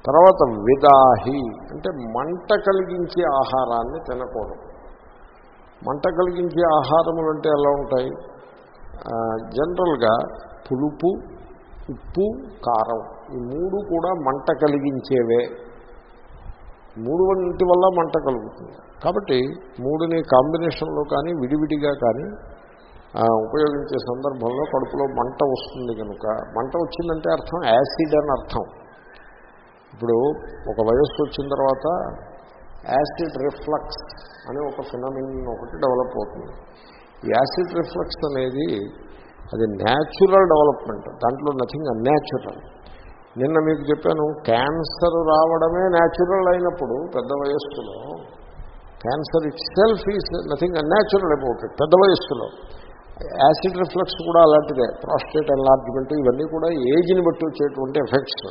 తర్వాత విదాహి అంటే మంట కలిగించే ఆహారాన్ని తినకూడదు మంట కలిగించే ఆహారములు అంటే ఎలా ఉంటాయి ఆ, జనరల్గా పులుపు ఉప్పు కారం ఈ మూడు కూడా మంట కలిగించేవే మూడు వంటి వల్ల మంట కలుగుతుంది కాబట్టి మూడుని కాంబినేషన్లో కానీ విడివిడిగా కానీ ఆ, ఉపయోగించే సందర్భంలో కడుపులో మంట వస్తుంది కనుక మంట వచ్చిందంటే అర్థం యాసిడ్ అని అర్థం ఇప్పుడు ఒక వయస్సు వచ్చిన తర్వాత యాసిడ్ రిఫ్లక్స్ అనే ఒక ఫినామిన్ ఒకటి డెవలప్ అవుతుంది ఈ యాసిడ్ రిఫ్లక్స్ అనేది అది న్యాచురల్ డెవలప్మెంట్ దాంట్లో నథింగ్ అన్యాచురల్ నిన్న మీకు చెప్పాను క్యాన్సర్ రావడమే న్యాచురల్ అయినప్పుడు పెద్ద వయస్సులో cancer itself is nothing unnatural about it పెద్ద వయస్సులో యాసిడ్ రిఫ్లక్స్ కూడా అలాంటిదే ప్రాస్టేట్ ఎన్లార్జ్మెంట్ ఇవన్నీ కూడా ఏజ్ని బట్టి వచ్చేటువంటి ఎఫెక్ట్స్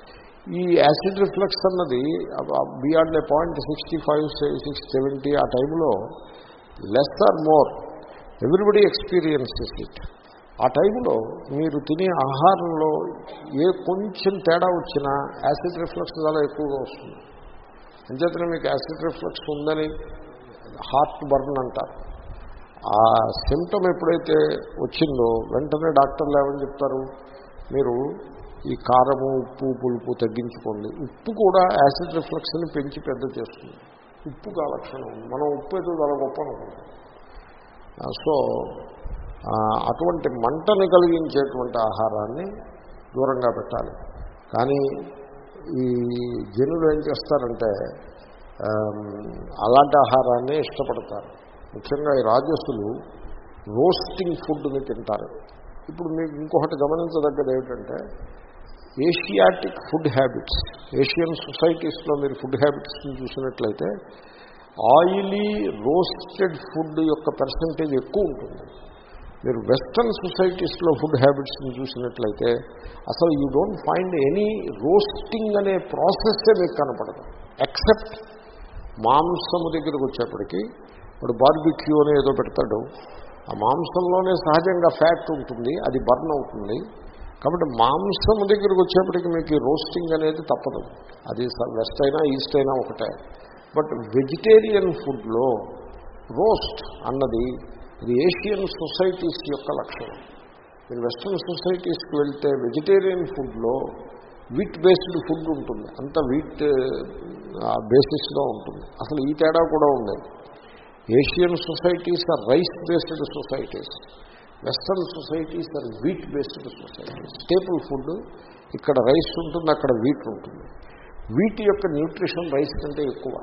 ఈ యాసిడ్ రిఫ్లక్స్ అన్నది beyond a point sixty five six seventy ఆ టైంలో less or more everybody experiences it ఆ టైంలో మీరు తినే ఆహారంలో ఏ కొంచెం తేడా వచ్చినా యాసిడ్ రిఫ్లక్స్ చాలా ఎక్కువగా వస్తుంది అంచేతనే మీకు యాసిడ్ రిఫ్లక్స్ ఉందని హార్ట్ బర్న్ అంటారు ఆ సిమ్టమ్ ఎప్పుడైతే వచ్చిందో వెంటనే డాక్టర్లు ఏమని చెప్తారు మీరు ఈ కారము ఉప్పు పులుపు తగ్గించుకోండి ఉప్పు కూడా యాసిడ్ రిఫ్లెక్స్ని పెంచి పెద్ద చేస్తుంది ఉప్పుకు ఆ లక్షణం ఉంది మనం ఉప్పు అయితే చాలా గొప్ప అనుకుంటాం ఆ, సో ఆ, అటువంటి మంటని కలిగించేటువంటి ఆహారాన్ని దూరంగా పెట్టాలి కానీ ఈ జనులు ఏం చేస్తారంటే ఆమ్, అలాంటి ఆహారాన్ని ఇష్టపడతారు ముఖ్యంగా ఈ రాజస్సులు రోస్టింగ్ ఫుడ్ని తింటారు ఇప్పుడు మీకు ఇంకొకటి గమనించదగ్గది ఏమిటంటే ఏషియాటిక్ ఫుడ్ హ్యాబిట్స్ ఏషియన్ సొసైటీస్లో మీరు ఫుడ్ హ్యాబిట్స్ని చూసినట్లయితే ఆయిలీ రోస్టెడ్ ఫుడ్ యొక్క పర్సంటేజ్ ఎక్కువ ఉంటుంది మీరు వెస్ట్రన్ సొసైటీస్లో ఫుడ్ హ్యాబిట్స్ని చూసినట్లయితే అసలు you don't find any roasting అనే ప్రాసెస్సే మీకు కనపడదు ఎక్సెప్ట్ మాంసము దగ్గరికి వచ్చేప్పటికి వాడు బార్బిక్యూ అని ఏదో పెడతాడు ఆ మాంసంలోనే సహజంగా ఫ్యాట్ ఉంటుంది అది బర్న్ అవుతుంది కాబట్టి మాంసం దగ్గరికి వచ్చేప్పటికి మీకు ఈ రోస్టింగ్ అనేది తప్పదు అది స- వెస్ట్ అయినా ఈస్ట్ అయినా ఒకటే బట్ వెజిటేరియన్ ఫుడ్లో రోస్ట్ అన్నది ఇది ఏషియన్ సొసైటీస్ యొక్క లక్షణం మీరు వెస్ట్రన్ సొసైటీస్కి వెళ్తే వెజిటేరియన్ ఫుడ్లో వీట్ బేస్డ్ ఫుడ్ ఉంటుంది అంత వీట్ బేసిస్గా ఉంటుంది అసలు ఈ తేడా కూడా ఉంది Asian societies are rice based societies western societies are wheat based societies staple food ఇక్కడ రైస్ ఉంటుంది అక్కడ వీట్ ఉంటుంది వీట్ యొక్క న్యూట్రిషన్ రైస్ కంటే ఎక్కువ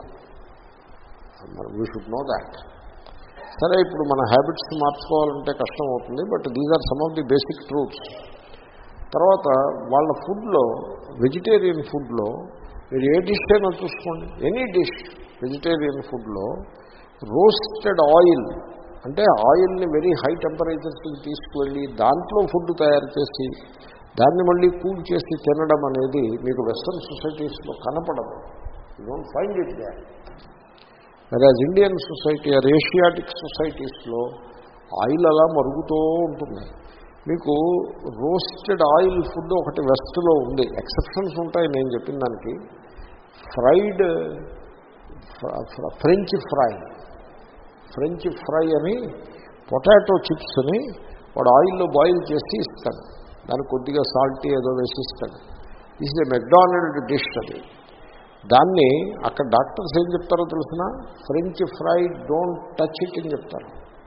మరి వీ షుడ్ నో దాట్ సరే ఇప్పుడు మన హ్యాబిట్స్ మార్చుకోవాలంటే కష్టం అవుతుంది but these are some of the basic truths తర్వాత వాళ్ళ ఫుడ్లో వెజిటేరియన్ ఫుడ్లో మీరు ఏ డిష్ అయినా చూసుకోండి ఎనీ డిష్ వెజిటేరియన్ ఫుడ్లో రోస్టెడ్ ఆయిల్ అంటే ఆయిల్ని వెరీ హై టెంపరేచర్స్కి తీసుకువెళ్ళి దాంట్లో ఫుడ్ తయారు చేసి దాన్ని మళ్ళీ కూల్ చేసి తినడం అనేది మీకు వెస్ట్రన్ సొసైటీస్లో కనపడదు you don't find it they whereas Indian society or Asiatic సొసైటీస్లో ఆయిల్ అలా మరుగుతూ ఉంటుంది మీకు రోస్టెడ్ ఆయిల్ ఫుడ్ ఒకటి వెస్ట్లో ఉంది ఎక్సెప్షన్స్ ఉంటాయి నేను చెప్పిన దానికి fried French fry French fry అని పొటాటో చిప్స్ని వాడు ఆయిల్లో బాయిల్ చేసి ఇస్తాడు దానికి కొద్దిగా సాల్టీ ఏదో వేసి ఇస్తాడు దిస్ ఇస్ మెక్డానల్డ్ డిష్ అది దాన్ని అక్కడ డాక్టర్స్ ఏం చెప్తారో తెలిసిన French fry don't touch it అని చెప్తారు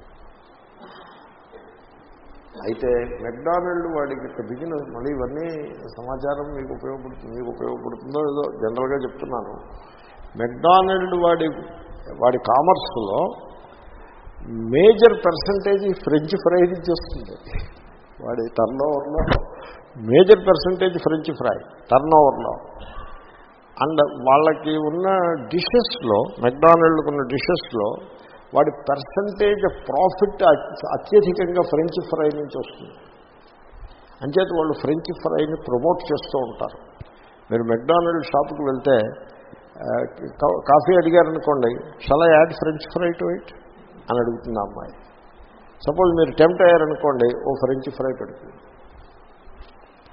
అయితే మెక్డానల్డ్ వాడికి ఇక్కడ బిజినెస్ మళ్ళీ ఇవన్నీ సమాచారం మీకు ఉపయోగపడుతుంది మీకు ఉపయోగపడుతుందో ఏదో జనరల్గా చెప్తున్నాను మెక్డానల్డ్ వాడి వాడి కామర్స్లో మేజర్ పర్సంటేజ్ ఫ్రెంచ్ ఫ్రై నుంచి వస్తుంది వాడి టర్న్ ఓవర్లో మేజర్ పర్సంటేజ్ ఫ్రెంచ్ ఫ్రై టర్న్ ఓవర్లో అండ్ వాళ్ళకి ఉన్న డిషెస్లో మెక్డానల్డ్కి ఉన్న డిషెస్లో వాడి పర్సంటేజ్ ఆఫ్ ప్రాఫిట్ అత్యధికంగా ఫ్రెంచ్ ఫ్రై నుంచి వస్తుంది అంచేత వాళ్ళు ఫ్రెంచ్ ఫ్రైని ప్రమోట్ చేస్తూ ఉంటారు మీరు మెక్డానల్డ్ షాప్కి వెళ్తే ఆ, కా- కాఫీ అడిగారనుకోండి చాలా add French fry to it అని అడుగుతుంది ఆ అమ్మాయి సపోజ్ మీరు టెంప్ట్ అయ్యారనుకోండి ఓ ఫ్రెంచ్ ఫ్రై పెడుతుంది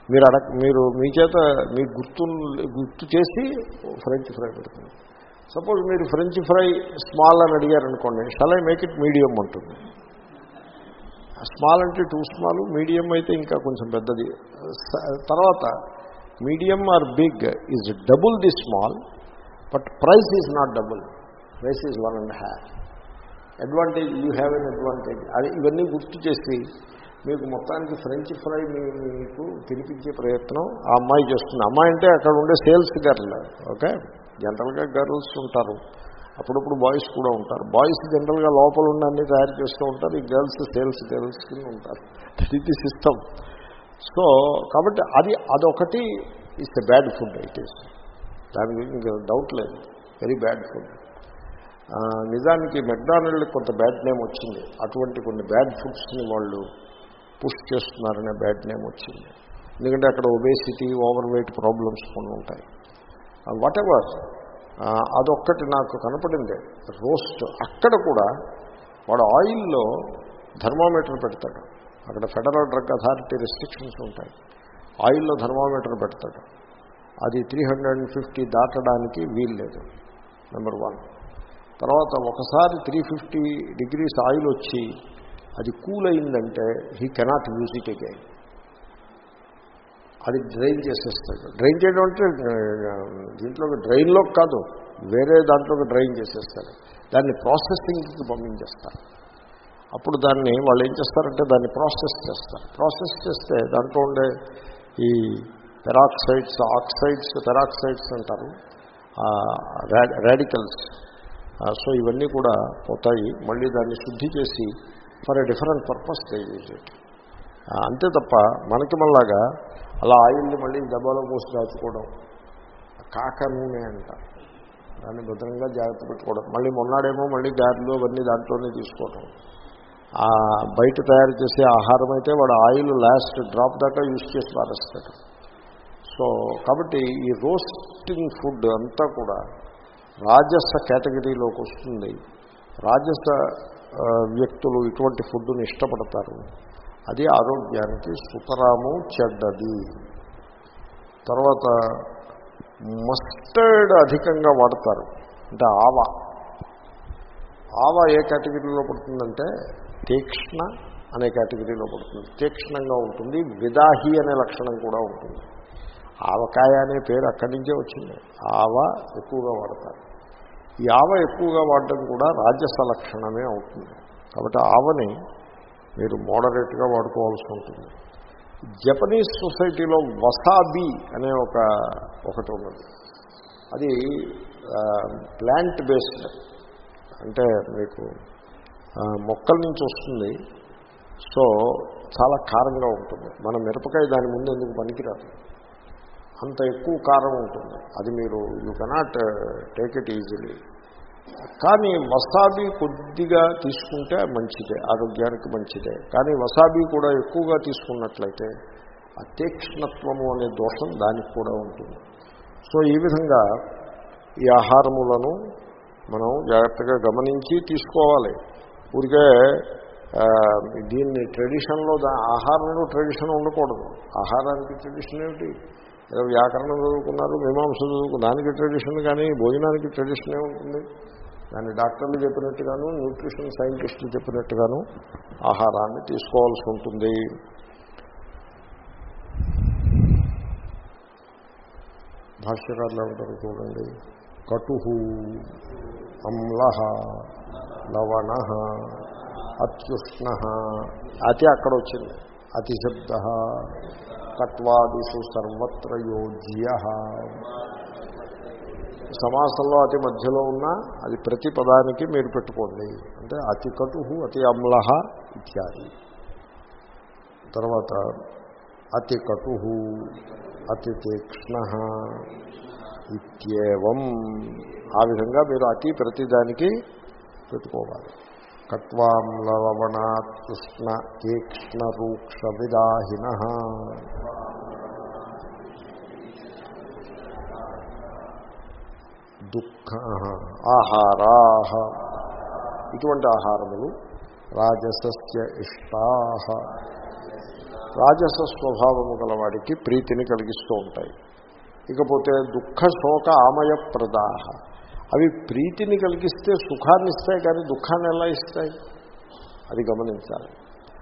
మీరు అడగ మీరు మీ చేత మీ గుర్తు గుర్తు చేసి ఫ్రెంచ్ ఫ్రై పెడుతుంది సపోజ్ మీరు ఫ్రెంచ్ ఫ్రై స్మాల్ అని అడిగారనుకోండి shall I make it medium ఉంటుంది స్మాల్ అంటే టూ స్మాల్ మీడియం అయితే ఇంకా కొంచెం పెద్దది స- తర్వాత medium or big is double the small but price is not double price is one and half advantage you have an advantage అది ఇవన్నీ గుర్తు చేసి మీకు మొత్తానికి ఫ్రెంచ్ ఫ్రై మీ- మీకు తినిపించే ప్రయత్నం ఆ అమ్మాయి చేస్తుంది అమ్మాయి అంటే అక్కడ ఉండే సేల్స్ గర్ల్ ఓకే జనరల్గా గర్ల్స్ ఉంటారు అప్పుడప్పుడు బాయ్స్ కూడా ఉంటారు బాయ్స్ జనరల్గా లోపల ఉన్న అన్ని తయారు చేస్తూ ఉంటారు ఈ గర్ల్స్ సేల్స్ గర్ల్స్ కింద ఉంటారు ఇది సిస్టమ్ సో కాబట్టి అది అదొకటి it's a bad food it is దాని గురించి ఇంకా డౌట్ లేదు వెరీ బ్యాడ్ ఫుడ్ నిజానికి మెక్డానల్డ్ కొంత బ్యాడ్ నేమ్ వచ్చింది అటువంటి కొన్ని బ్యాడ్ ఫుడ్స్ని వాళ్ళు పుష్ చేస్తున్నారనే బ్యాడ్ నేమ్ వచ్చింది ఎందుకంటే అక్కడ ఒబేసిటీ ఓవర్ వెయిట్ ప్రాబ్లమ్స్ కొన్ని ఉంటాయి వాట్ ఎవర్ అదొక్కటి నాకు కనపడింది రోస్ట్ అక్కడ కూడా వాడు ఆయిల్లో థర్మామీటర్ పెడతాడు అక్కడ ఫెడరల్ డ్రగ్ అథారిటీ రెస్ట్రిక్షన్స్ ఉంటాయి ఆయిల్లో థర్మామీటర్ పెడతాడు అది త్రీ హండ్రెడ్ అండ్ ఫిఫ్టీ దాటడానికి వీల్లేదు నెంబర్ వన్ తర్వాత ఒకసారి త్రీ ఫిఫ్టీ డిగ్రీస్ ఆయిల్ వచ్చి అది కూల్ అయిందంటే he cannot use it again అది డ్రైన్ చేసేస్తాడు డ్రైన్ చేయడం అంటే ఆ, దీంట్లోకి డ్రైన్లో కాదు వేరే దాంట్లోకి డ్రైన్ చేసేస్తాడు దాన్ని ప్రాసెసింగ్కి పంపించేస్తారు అప్పుడు దాన్ని వాళ్ళు ఏం చేస్తారంటే దాన్ని ప్రాసెస్ చేస్తారు ప్రాసెస్ చేస్తే దాంట్లో ఉండే ఈ పెరాక్సైడ్స్ ఆక్సైడ్స్ పెరాక్సైడ్స్ అంటారు రాడికల్స్ సో ఇవన్నీ కూడా పోతాయి మళ్ళీ దాన్ని శుద్ధి చేసి for a different purpose they use it అంతే తప్ప మనకి మళ్ళాగా అలా ఆయిల్ని మళ్ళీ డబ్బాలో పోసి దాచుకోవడం కాక నూనె అంట దాన్ని భద్రంగా జాగ్రత్త పెట్టుకోవడం మళ్ళీ మొన్నాడేమో మళ్ళీ గారెలు అవన్నీ దాంట్లోనే తీసుకోవడం ఆ బయట తయారు చేసే ఆహారం అయితే వాడు ఆయిల్ లాస్ట్ డ్రాప్ దాకా యూజ్ చేసి పారేస్తాడు సో కాబట్టి ఈ రోస్టింగ్ ఫుడ్ అంతా కూడా రాజస కేటగిరీలోకి వస్తుంది రాజస ఆ, వ్యక్తులు ఇటువంటి ఫుడ్ని ఇష్టపడతారు అది ఆరోగ్యానికి సుతరాము చెడ్డది తర్వాత మస్టర్డ్ అధికంగా వాడతారు అంటే ఆవ ఆవ ఏ కేటగిరీలో పడుతుందంటే తీక్ష్ణ అనే కేటగిరీలో పడుతుంది తీక్ష్ణంగా ఉంటుంది విదాహి అనే లక్షణం కూడా ఉంటుంది ఆవకాయ అనే పేరు అక్కడి నుంచే వచ్చింది ఆవ ఎక్కువగా వాడతారు ఈ ఆవ ఎక్కువగా వాడడం కూడా రాజస లక్షణమే అవుతుంది కాబట్టి ఆవని మీరు మోడరేట్గా వాడుకోవాల్సి ఉంటుంది జపనీస్ సొసైటీలో వసాబీ అనే ఒక ఒకటి ఉన్నది అది ప్లాంట్ బేస్డ్ అంటే మీకు ఆ, మొక్కల నుంచి వస్తుంది సో చాలా కారంగా ఉంటుంది మన మిరపకాయ దాని ముందు ఎందుకు పనికిరాదు అంత ఎక్కువ కారం ఉంటుంది అది మీరు you cannot take it easily కానీ వసాబీ కొద్దిగా తీసుకుంటే మంచిదే ఆరోగ్యానికి మంచిదే కానీ వసాబీ కూడా ఎక్కువగా తీసుకున్నట్లయితే ఆ తీక్ష్ణత్వము అనే దోషం దానికి కూడా ఉంటుంది సో ఈ విధంగా ఈ ఆహారములను మనం జాగ్రత్తగా గమనించి తీసుకోవాలి ఊరికే ఆ, దీన్ని ట్రెడిషన్లో దా ఆహారంలో ట్రెడిషన్ ఉండకూడదు ఆహారానికి ట్రెడిషన్ ఏమిటి ఏదో వ్యాకరణం చదువుకున్నారు మీమాంస చదువుకున్నారు దానికి ట్రెడిషన్ కానీ భోజనానికి ట్రెడిషన్ ఉంటుంది దాన్ని డాక్టర్లు చెప్పినట్టుగాను న్యూట్రిషన్ సైంటిస్టులు చెప్పినట్టుగాను ఆహారాన్ని తీసుకోవాల్సి ఉంటుంది భాష్యకారులు ఏమంటారు చూడండి కటు అమ్ల లవణ అత్యుష్ణ అతి అక్కడ వచ్చింది అతిశబ్ద కట్వాదిషు సర్వత్ర యోజ్య సమాసంలో అతి మధ్యలో ఉన్న అది ప్రతి పదానికి మీరు పెట్టుకోండి అంటే అతి కటు అతి అమ్ల ఇత్యాది తర్వాత అతి కటు అతి తీక్ష్ణ ఇత్యేవం ఆ విధంగా మీరు అతి ప్రతిదానికి పెట్టుకోవాలి కట్వాంలవణాత్కృష్ణ తీక్ష్ణ రూక్ష విదాహిన దుఃఖ ఆహారా ఇటువంటి ఆహారములు రాజసస్య ఇష్టా రాజస స్వభావము గలవాడికి ప్రీతిని కలిగిస్తూ ఉంటాయి ఇకపోతే దుఃఖ శోక ఆమయ ప్రదాహ అవి ప్రీతిని కలిగిస్తే సుఖాన్ని ఇస్తాయి కానీ దుఃఖాన్ని ఎలా ఇస్తాయి అది గమనించాలి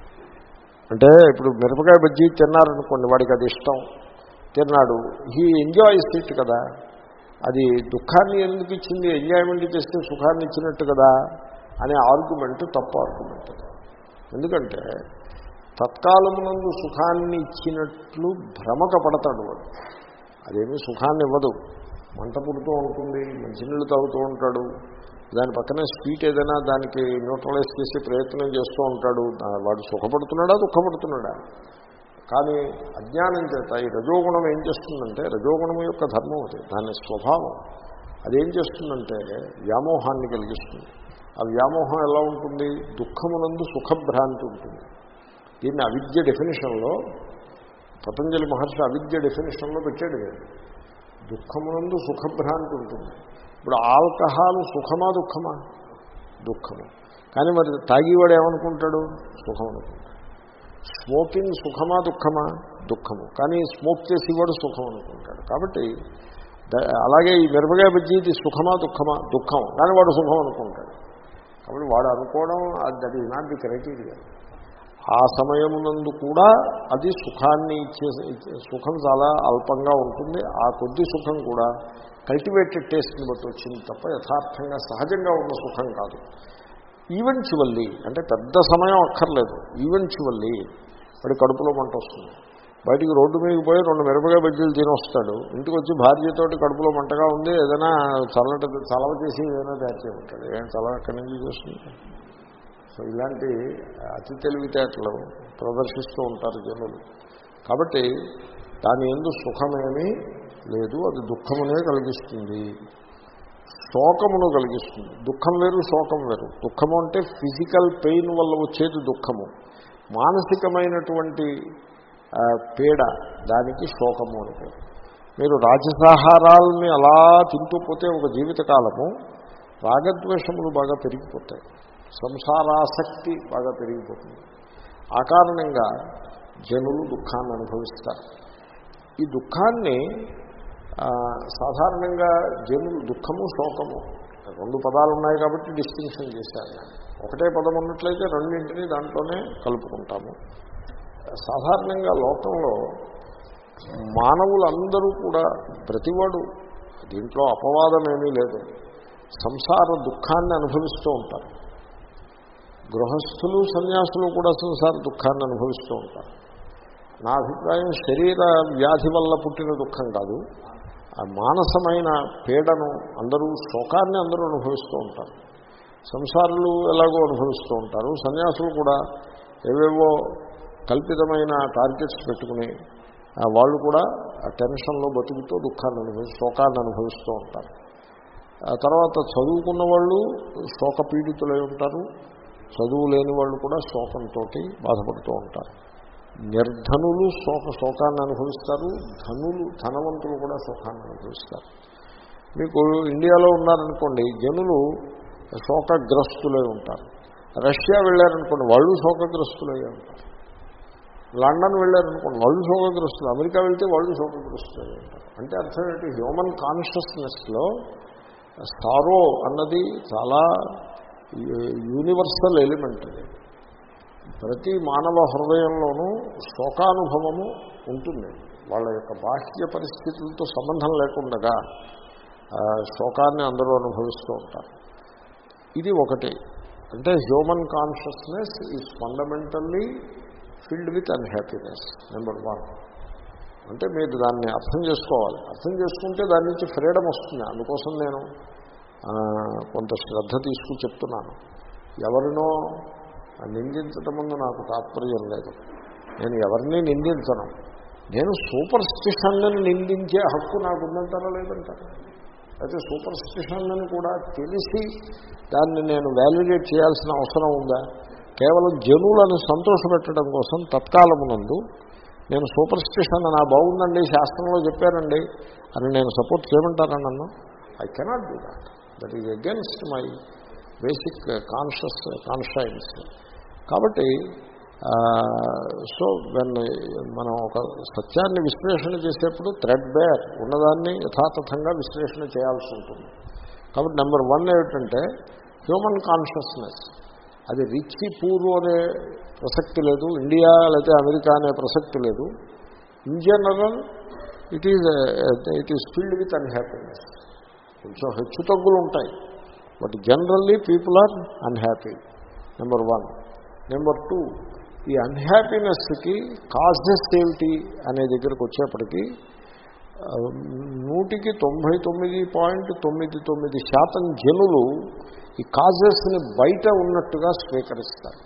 అంటే ఇప్పుడు మిరపకాయ బజ్జీ తిన్నారనుకోండి వాడికి అది ఇష్టం తిన్నాడు హీ ఎంజాయ్స్ ఇట్ కదా అది దుఃఖాన్ని ఎందుకు ఇచ్చింది ఎంజాయ్మెంట్ చేస్తే సుఖాన్ని ఇచ్చినట్టు కదా అనే ఆర్గ్యుమెంట్ తప్పు ఆర్గ్యుమెంట్ ఎందుకంటే తత్కాలమునందు సుఖాన్ని ఇచ్చినట్లు భ్రమక పడతాడు వాడు అదేమీ సుఖాన్ని ఇవ్వదు మంట పుడుతూ ఉంటుంది మంచినీళ్ళు తాగుతూ ఉంటాడు దాని పక్కనే స్వీట్ ఏదైనా దానికి న్యూట్రలైజ్ చేసే ప్రయత్నం చేస్తూ ఉంటాడు వాడు సుఖపడుతున్నాడా దుఃఖపడుతున్నాడా కానీ అజ్ఞానం చేత ఈ రజోగుణం ఏం చేస్తుందంటే రజోగుణం యొక్క ధర్మం అది దాని స్వభావం అదేం చేస్తుందంటే వ్యామోహాన్ని కలిగిస్తుంది ఆ వ్యామోహం ఎలా ఉంటుంది దుఃఖమునందు సుఖభ్రాంతి ఉంటుంది దీన్ని అవిద్య డెఫినేషన్లో పతంజలి మహర్షి అవిద్య డెఫినేషన్లో పెట్టాడు మీరు దుఃఖమునందు సుఖభ్రాంతి ఉంటుంది ఇప్పుడు ఆల్కహాల్ సుఖమా దుఃఖమా దుఃఖము కానీ మరి తాగేవాడు ఏమనుకుంటాడు సుఖం అనుకుంటాడు స్మోకింగ్ సుఖమా దుఃఖమా దుఃఖము కానీ స్మోక్ చేసేవాడు సుఖం అనుకుంటాడు కాబట్టి అలాగే ఈ మిరపకాయ బజ్జీది సుఖమా దుఃఖమా దుఃఖం కానీ వాడు సుఖం అనుకుంటాడు కాబట్టి వాడు అనుకోవడం that is not the criteria ఆ సమయమునందు కూడా అది సుఖాన్ని ఇచ్చే సుఖం చాలా అల్పంగా ఉంటుంది ఆ కొద్ది సుఖం కూడా కల్టివేటెడ్ టేస్ట్ని బట్టి వచ్చింది తప్ప యథార్థంగా సహజంగా ఉన్న సుఖం కాదు ఈవెంచువల్లీ అంటే పెద్ద సమయం అక్కర్లేదు ఈవెంచువల్లీ వాడి కడుపులో మంట వస్తుంది బయటికి రోడ్డు మీదకి పోయి రెండు మిరపకాయ బజ్జీలు తిని వస్తాడు ఇంటికి వచ్చి భార్యతోటి కడుపులో మంటగా ఉంది ఏదైనా చల్లటి చలవ చేసి ఏదైనా తయారు చేయమంటాడు ఏం చలవ ఎక్కడి నుంచి చేస్తుంది సో ఇలాంటి అతి తెలివితేటలు ప్రదర్శిస్తూ ఉంటారు జనులు కాబట్టి దాని ఎందు సుఖమేమీ లేదు అది దుఃఖమునే కలిగిస్తుంది శోకమును కలిగిస్తుంది దుఃఖం వేరు శోకం వేరు దుఃఖము అంటే ఫిజికల్ పెయిన్ వల్ల వచ్చేది దుఃఖము మానసికమైనటువంటి పీడ దానికి శోకము అని పేరు మీరు రాజసాహారాలని అలా తింటూ పోతే ఒక జీవితకాలము రాగద్వేషములు బాగా పెరిగిపోతాయి సంసారాసక్తి బాగా పెరిగిపోతుంది ఆ కారణంగా జనులు దుఃఖాన్ని అనుభవిస్తారు ఈ దుఃఖాన్ని సాధారణంగా జనులు దుఃఖము శోకము రెండు పదాలు ఉన్నాయి కాబట్టి డిస్టింక్షన్ చేశాను ఒకటే పదం ఉన్నట్లయితే రెండింటినీ దాంట్లోనే కలుపుకుంటాము సాధారణంగా లోకంలో మానవులందరూ కూడా ప్రతివాడు దీంట్లో అపవాదమేమీ లేదు సంసార దుఃఖాన్ని అనుభవిస్తూ ఉంటారు గృహస్థులు సన్యాసులు కూడా సంసార దుఃఖాన్ని అనుభవిస్తూ ఉంటారు నా అభిప్రాయం శరీర వ్యాధి వల్ల పుట్టిన దుఃఖం కాదు ఆ మానసమైన పీడను అందరూ శోకాన్ని అందరూ అనుభవిస్తూ ఉంటారు సంసారులు ఎలాగో అనుభవిస్తూ ఉంటారు సన్యాసులు కూడా ఏవేవో కల్పితమైన టార్గెట్స్ పెట్టుకుని వాళ్ళు కూడా ఆ టెన్షన్లో బతుకుతూ దుఃఖాన్ని అనుభవి శోకాన్ని అనుభవిస్తూ ఉంటారు తర్వాత చదువుకున్న వాళ్ళు శోక పీడితులై ఉంటారు చదువు లేని వాళ్ళు కూడా శోకంతో బాధపడుతూ ఉంటారు నిర్ధనులు శోక శోకాన్ని అనుభవిస్తారు ధనులు ధనవంతులు కూడా శోకాన్ని అనుభవిస్తారు మీకు ఇండియాలో ఉన్నారనుకోండి జనులు శోకగ్రస్తులై ఉంటారు రష్యా వెళ్ళారనుకోండి వాళ్ళు శోకగ్రస్తులై ఉంటారు లండన్ వెళ్ళారనుకోండి వాళ్ళు శోకగ్రస్తులు అమెరికా వెళ్తే వాళ్ళు శోకగ్రస్తులై ఉంటారు అంటే అర్థం ఏంటి హ్యూమన్ కాన్షియస్నెస్లో సారో అన్నది చాలా యూనివర్సల్ ఎలిమెంట్ అది ప్రతి మానవ హృదయంలోనూ శోకానుభవము ఉంటుంది వాళ్ళ యొక్క బాహ్య పరిస్థితులతో సంబంధం లేకుండా శోకాన్ని అందరూ అనుభవిస్తూ ఉంటారు ఇది ఒకటి అంటే human consciousness is fundamentally filled with unhappiness number one అంటే మీరు దాన్ని అర్థం చేసుకోవాలి అర్థం చేసుకుంటే దాని నుంచి ఫ్రీడమ్ వస్తుంది అందుకోసం నేను కొంత శ్రద్ధ తీసుకుని చెప్తున్నాను ఎవరినో నిందించటం ముందు నాకు తాత్పర్యం లేదు నేను ఎవరిని నిందించను నేను సూపర్ స్టిషన్లను నిందించే హక్కు నాకు ఉందంటారా లేదంటారా అయితే సూపర్ స్టిషన్లను కూడా తెలిసి దాన్ని నేను వ్యాలిడేట్ చేయాల్సిన అవసరం ఉందా కేవలం జనులను సంతోషపెట్టడం కోసం తత్కాలమునందు నేను సూపర్ స్టిషన్ నా బాగుందండి శాస్త్రంలో చెప్పారండి అని నేను సపోర్ట్ చేయమంటారా నన్ను I cannot do that that is against my basic conscious conscience కాబట్టి సో వెన్ మనం ఒక సత్యాన్ని విశ్లేషణ చేసేప్పుడు థ్రెడ్ బేర్ ఉన్నదాన్ని యథాతథంగా విశ్లేషణ చేయాల్సి ఉంటుంది కాబట్టి నెంబర్ వన్ ఏమిటంటే హ్యూమన్ కాన్షియస్నెస్ అది రిచ్ పూర్ అనే ప్రసక్తి లేదు ఇండియా లేకపోతే అమెరికా అనే ప్రసక్తి లేదు in general it is it is filled with unhappiness కొంచెం హెచ్చు తగ్గులు ఉంటాయి but generally people are unhappy number one number two ఈ అన్హ్యాపీనెస్కి కాజెస్ ఏమిటి అనే దగ్గరకు వచ్చేప్పటికీ ఆ, నూటికి తొంభై తొమ్మిది పాయింట్ తొమ్మిది తొమ్మిది శాతం జనులు ఈ కాజెస్ని బయట ఉన్నట్టుగా స్వీకరిస్తారు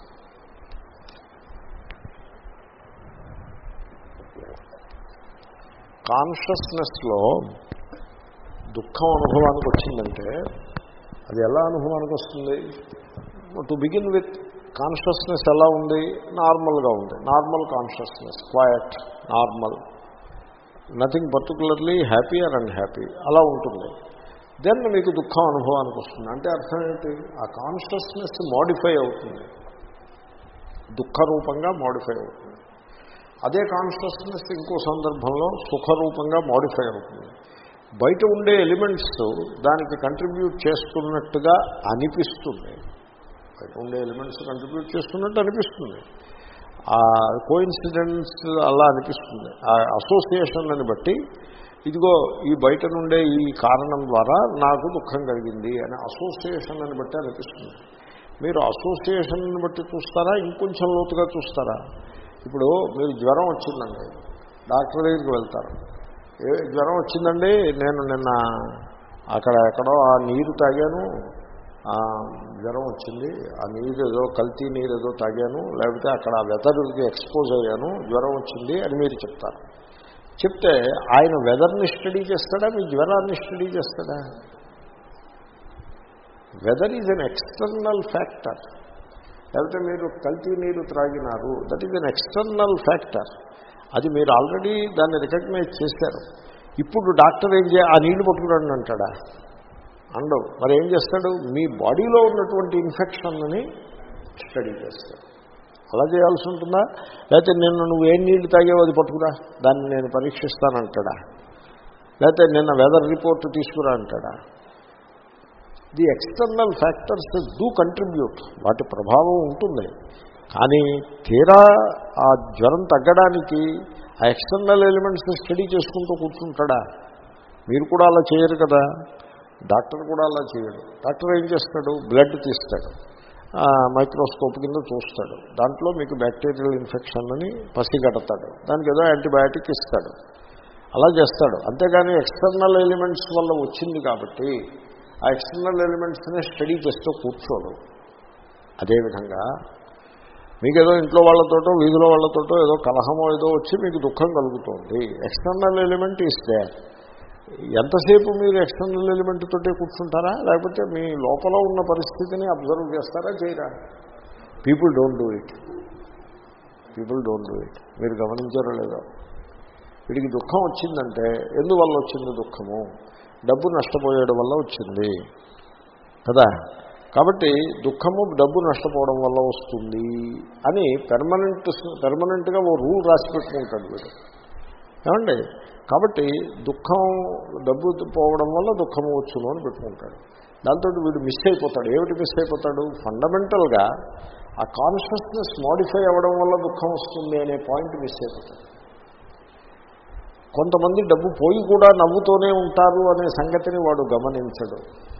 కాన్షియస్నెస్లో దుఃఖం అనుభవానికి వచ్చిందంటే అది ఎలా అనుభవానికి వస్తుంది టు బిగిన్ విత్ కాన్షియస్నెస్ ఎలా ఉంది నార్మల్గా ఉంది normal consciousness quiet normal nothing particularly happy or and happy అలా ఉంటుంది దెన్ మీకు దుఃఖం అనుభవానికి వస్తుంది అంటే అర్థం ఏంటి ఆ కాన్షియస్నెస్ మోడిఫై అవుతుంది దుఃఖరూపంగా మోడిఫై అవుతుంది అదే కాన్షియస్నెస్ ఇంకో సందర్భంలో సుఖరూపంగా మోడిఫై అవుతుంది బయట ఉండే ఎలిమెంట్స్ దానికి కంట్రిబ్యూట్ చేస్తున్నట్టుగా అనిపిస్తుంది బయట ఉండే ఎలిమెంట్స్ కంట్రిబ్యూట్ చేస్తున్నట్టు అనిపిస్తుంది ఆ కోయిన్సిడెన్స్ అలా అనిపిస్తుంది ఆ అసోసియేషన్ అని బట్టి ఇదిగో ఈ బయట నుండే ఈ కారణం ద్వారా నాకు దుఃఖం కలిగింది అనే అసోసియేషన్ అని బట్టి అనిపిస్తుంది మీరు అసోసియేషన్ బట్టి చూస్తారా ఇంకొంచెం లోతుగా చూస్తారా ఇప్పుడు మీరు జ్వరం వచ్చిందండి డాక్టర్ దగ్గరికి వెళ్తారు ఏ జ్వరం వచ్చిందండి నేను నిన్న అక్కడ ఎక్కడో ఆ నీరు తాగాను ఆ జ్వరం వచ్చింది ఆ నీరు ఏదో కల్తీ నీరు ఏదో తాగాను లేకపోతే అక్కడ ఆ వెదర్కి ఎక్స్పోజ్ అయ్యాను జ్వరం వచ్చింది అని మీరు చెప్తారు చెప్తే ఆయన వెదర్ని స్టడీ చేస్తాడా మీ జ్వరాన్ని స్టడీ చేస్తాడా weather is an external factor లేకపోతే మీరు కల్తీ నీరు త్రాగినారు that is an external factor అది మీరు ఆల్రెడీ దాన్ని రికగ్నైజ్ చేశారు ఇప్పుడు డాక్టర్ ఏం చేయ ఆ నీళ్లు పట్టుకురండి అంటాడా అండవు మరి ఏం చేస్తాడు మీ బాడీలో ఉన్నటువంటి ఇన్ఫెక్షన్ని స్టడీ చేస్తాడు అలా చేయాల్సి ఉంటుందా లేకపోతే నిన్న నువ్వు ఏం నీళ్లు తాగేవో అది పట్టుకురా దాన్ని నేను పరీక్షిస్తానంటాడా లేకపోతే నిన్న వెదర్ రిపోర్ట్ తీసుకురా అంటాడా the external factors do contribute వాటి ప్రభావం ఉంటుంది కానీ తీరా ఆ జ్వరం తగ్గడానికి ఆ ఎక్స్టర్నల్ ఎలిమెంట్స్ స్టడీ చేసుకుంటూ కూర్చుంటాడా మీరు కూడా అలా చేయరు కదా డాక్టర్ కూడా అలా చేయడు డాక్టర్ ఏం చేస్తాడు బ్లడ్ తీస్తాడు ఆ, మైక్రోస్కోప్ కింద చూస్తాడు దాంట్లో మీకు బ్యాక్టీరియల్ ఇన్ఫెక్షన్ అని పసిగడతాడు దానికి ఏదో యాంటీబయాటిక్ ఇస్తాడు అలా చేస్తాడు అంతేగాని ఎక్స్టర్నల్ ఎలిమెంట్స్ వల్ల వచ్చింది కాబట్టి ఆ ఎక్స్టర్నల్ ఎలిమెంట్స్ని స్టడీ చేస్తూ కూర్చోడు అదేవిధంగా మీకు ఏదో ఇంట్లో వాళ్ళతోటో వీధిలో వాళ్ళతోటో ఏదో కలహమో ఏదో వచ్చి మీకు దుఃఖం కలుగుతుంది ఎక్స్టర్నల్ ఎలిమెంట్ ఇస్తే ఎంతసేపు మీరు ఎక్స్టర్నల్ ఎలిమెంట్ తోటే కూర్చుంటారా లేకపోతే మీ లోపల ఉన్న పరిస్థితిని అబ్జర్వ్ చేస్తారా చేయరా people don't do it people don't do it మీరు గమనించారో లేదో వీడికి దుఃఖం వచ్చిందంటే ఎందువల్ల వచ్చింది దుఃఖము డబ్బు నష్టపోయడం వల్ల వచ్చింది కదా కాబట్టి దుఃఖము డబ్బు నష్టపోవడం వల్ల వస్తుంది అని పెర్మనెంట్ పెర్మనెంట్గా ఓ రూల్ రాసి పెట్టుకుంటాడు వీడు ఏమండి కాబట్టి దుఃఖం డబ్బు పోవడం వల్ల దుఃఖము వచ్చును అని పెట్టుకుంటాడు దాంతో వీడు మిస్ అయిపోతాడు ఏమిటి మిస్ అయిపోతాడు ఫండమెంటల్గా ఆ కాన్షియస్నెస్ మోడిఫై అవ్వడం వల్ల దుఃఖం వస్తుంది అనే పాయింట్ మిస్ అయిపోతాడు కొంతమంది డబ్బు పోయి కూడా నవ్వుతూనే ఉంటారు అనే సంగతిని వాడు గమనించడు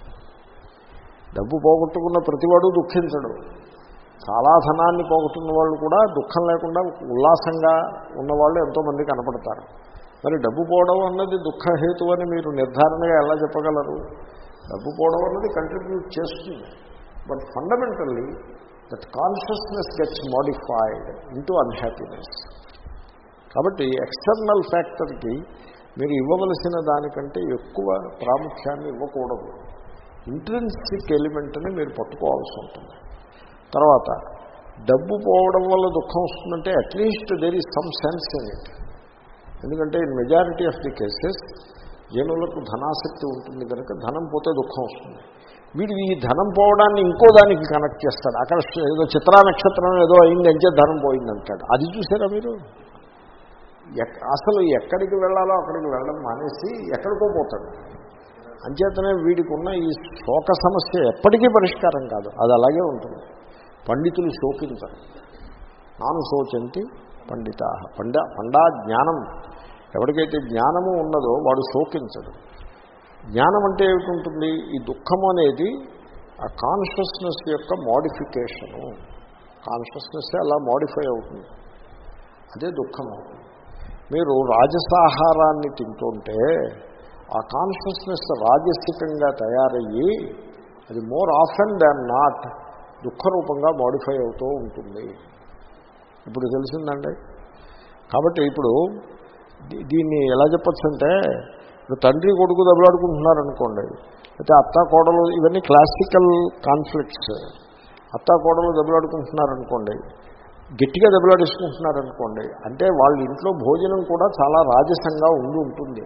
డబ్బు పోగొట్టుకున్న ప్రతివాడు దుఃఖించడు చాలా ధనాన్ని పోగొట్టుకున్న వాళ్ళు కూడా దుఃఖం లేకుండా ఉల్లాసంగా ఉన్నవాళ్ళు ఎంతోమంది కనపడతారు మరి డబ్బు పోవడం అన్నది దుఃఖహేతు అని మీరు నిర్ధారణగా ఎలా చెప్పగలరు డబ్బు పోవడం అన్నది కంట్రిబ్యూట్ చేస్తుంది but fundamentally that consciousness gets modified into unhappiness కాబట్టి ఎక్స్టర్నల్ ఫ్యాక్టర్కి మీరు ఇవ్వవలసిన దానికంటే ఎక్కువ ప్రాముఖ్యాన్ని ఇవ్వకూడదు ఇంట్రెన్సిక్ ఎలిమెంట్ని మీరు పట్టుకోవాల్సి ఉంటుంది తర్వాత డబ్బు పోవడం వల్ల దుఃఖం వస్తుందంటే at least there is some sense in it ఎందుకంటే in majority of the cases జనులకు ధనాసక్తి ఉంటుంది కనుక ధనం పోతే దుఃఖం వస్తుంది వీడు ఈ ధనం పోవడాన్ని ఇంకో దానికి కనెక్ట్ చేస్తాడు అక్కడ ఏదో చిత్రా నక్షత్రం ఏదో అయింది అంటే ధనం పోయింది అంటాడు అది చూసారా మీరు ఎక్- అసలు ఎక్కడికి వెళ్ళాలో అక్కడికి వెళ్ళడం మానేసి ఎక్కడికో పోతాడు అంచేతనే వీడికి ఉన్న ఈ శోక సమస్య ఎప్పటికీ పరిష్కారం కాదు అది అలాగే ఉంటుంది పండితులు శోకించరు నాను శోచంతి పండిత పండ పండా జ్ఞానం ఎవరికైతే జ్ఞానము ఉన్నదో వాడు శోకించడు జ్ఞానం అంటే ఏమిటి ఈ దుఃఖం అనేది ఆ కాన్షియస్నెస్ యొక్క మోడిఫికేషను కాన్షియస్నెస్ అలా మోడిఫై అవుతుంది అదే దుఃఖం అవుతుంది మీరు రాజసాహారాన్ని తింటుంటే ఆ కాన్షియస్నెస్ రాజసికంగా తయారయ్యి అది మోర్ ఆఫెన్ దాన్ నాట్ దుఃఖరూపంగా మోడిఫై అవుతూ ఉంటుంది ఇప్పుడు తెలిసిందండి కాబట్టి ఇప్పుడు దీ- దీన్ని ఎలా చెప్పచ్చు అంటే ఇప్పుడు తండ్రి కొడుకు దెబ్బలాడుకుంటున్నారనుకోండి అయితే అత్త కోడలు ఇవన్నీ క్లాసికల్ కాన్ఫ్లిక్ట్స్ అత్త కోడలు దెబ్బలాడుకుంటున్నారనుకోండి గట్టిగా దెబ్బలాడేసుకుంటున్నారనుకోండి అంటే వాళ్ళ ఇంట్లో భోజనం కూడా చాలా రాజసంగా ఉండి ఉంటుంది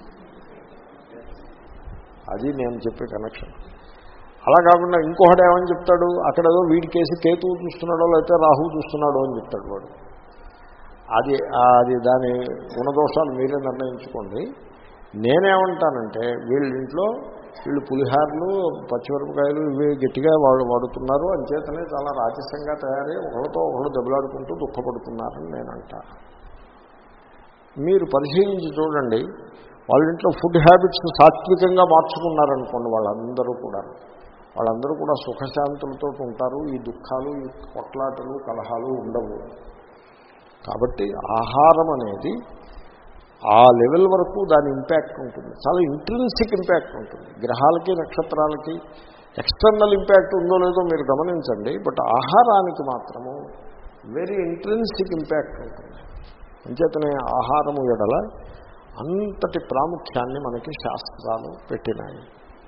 అది నేను చెప్పే కనెక్షన్ అలా కాకుండా ఇంకొకటి ఏమని చెప్తాడు అక్కడ ఏదో వీడికేసి కేతువు చూస్తున్నాడో లేకపోతే రాహువు చూస్తున్నాడో అని చెప్తాడు వాడు అది అది దాని గుణదోషాలు మీరే నిర్ణయించుకోండి నేనేమంటానంటే వీళ్ళ ఇంట్లో వీళ్ళు పులిహార్లు పచ్చిమిరపకాయలు ఇవి గట్టిగా వాడు వాడుతున్నారు అంచేతనే చాలా రాజస్యంగా తయారై ఒకళ్ళతో ఒకళ్ళు దెబ్బలాడుకుంటూ దుఃఖపడుతున్నారని నేను అంటాను మీరు పరిశీలించి చూడండి వాళ్ళ ఇంట్లో ఫుడ్ హ్యాబిట్స్ సాత్వికంగా మార్చుకున్నారనుకోండి వాళ్ళందరూ కూడా వాళ్ళందరూ కూడా సుఖశాంతులతో ఉంటారు ఈ దుఃఖాలు ఈ కొట్లాటలు కలహాలు ఉండవు కాబట్టి ఆహారం అనేది ఆ లెవెల్ వరకు దాని ఇంపాక్ట్ ఉంటుంది చాలా ఇంట్రెన్సిక్ ఇంపాక్ట్ ఉంటుంది గ్రహాలకి నక్షత్రాలకి ఎక్స్టర్నల్ ఇంపాక్ట్ ఉందో లేదో మీరు గమనించండి బట్ ఆహారానికి మాత్రము వెరీ ఇంట్రెన్సిక్ ఇంపాక్ట్ ఉంటుంది అంచేతనే ఆహారము ఎడల అంతటి ప్రాముఖ్యాన్ని మనకి శాస్త్రాలు పెట్టినాయి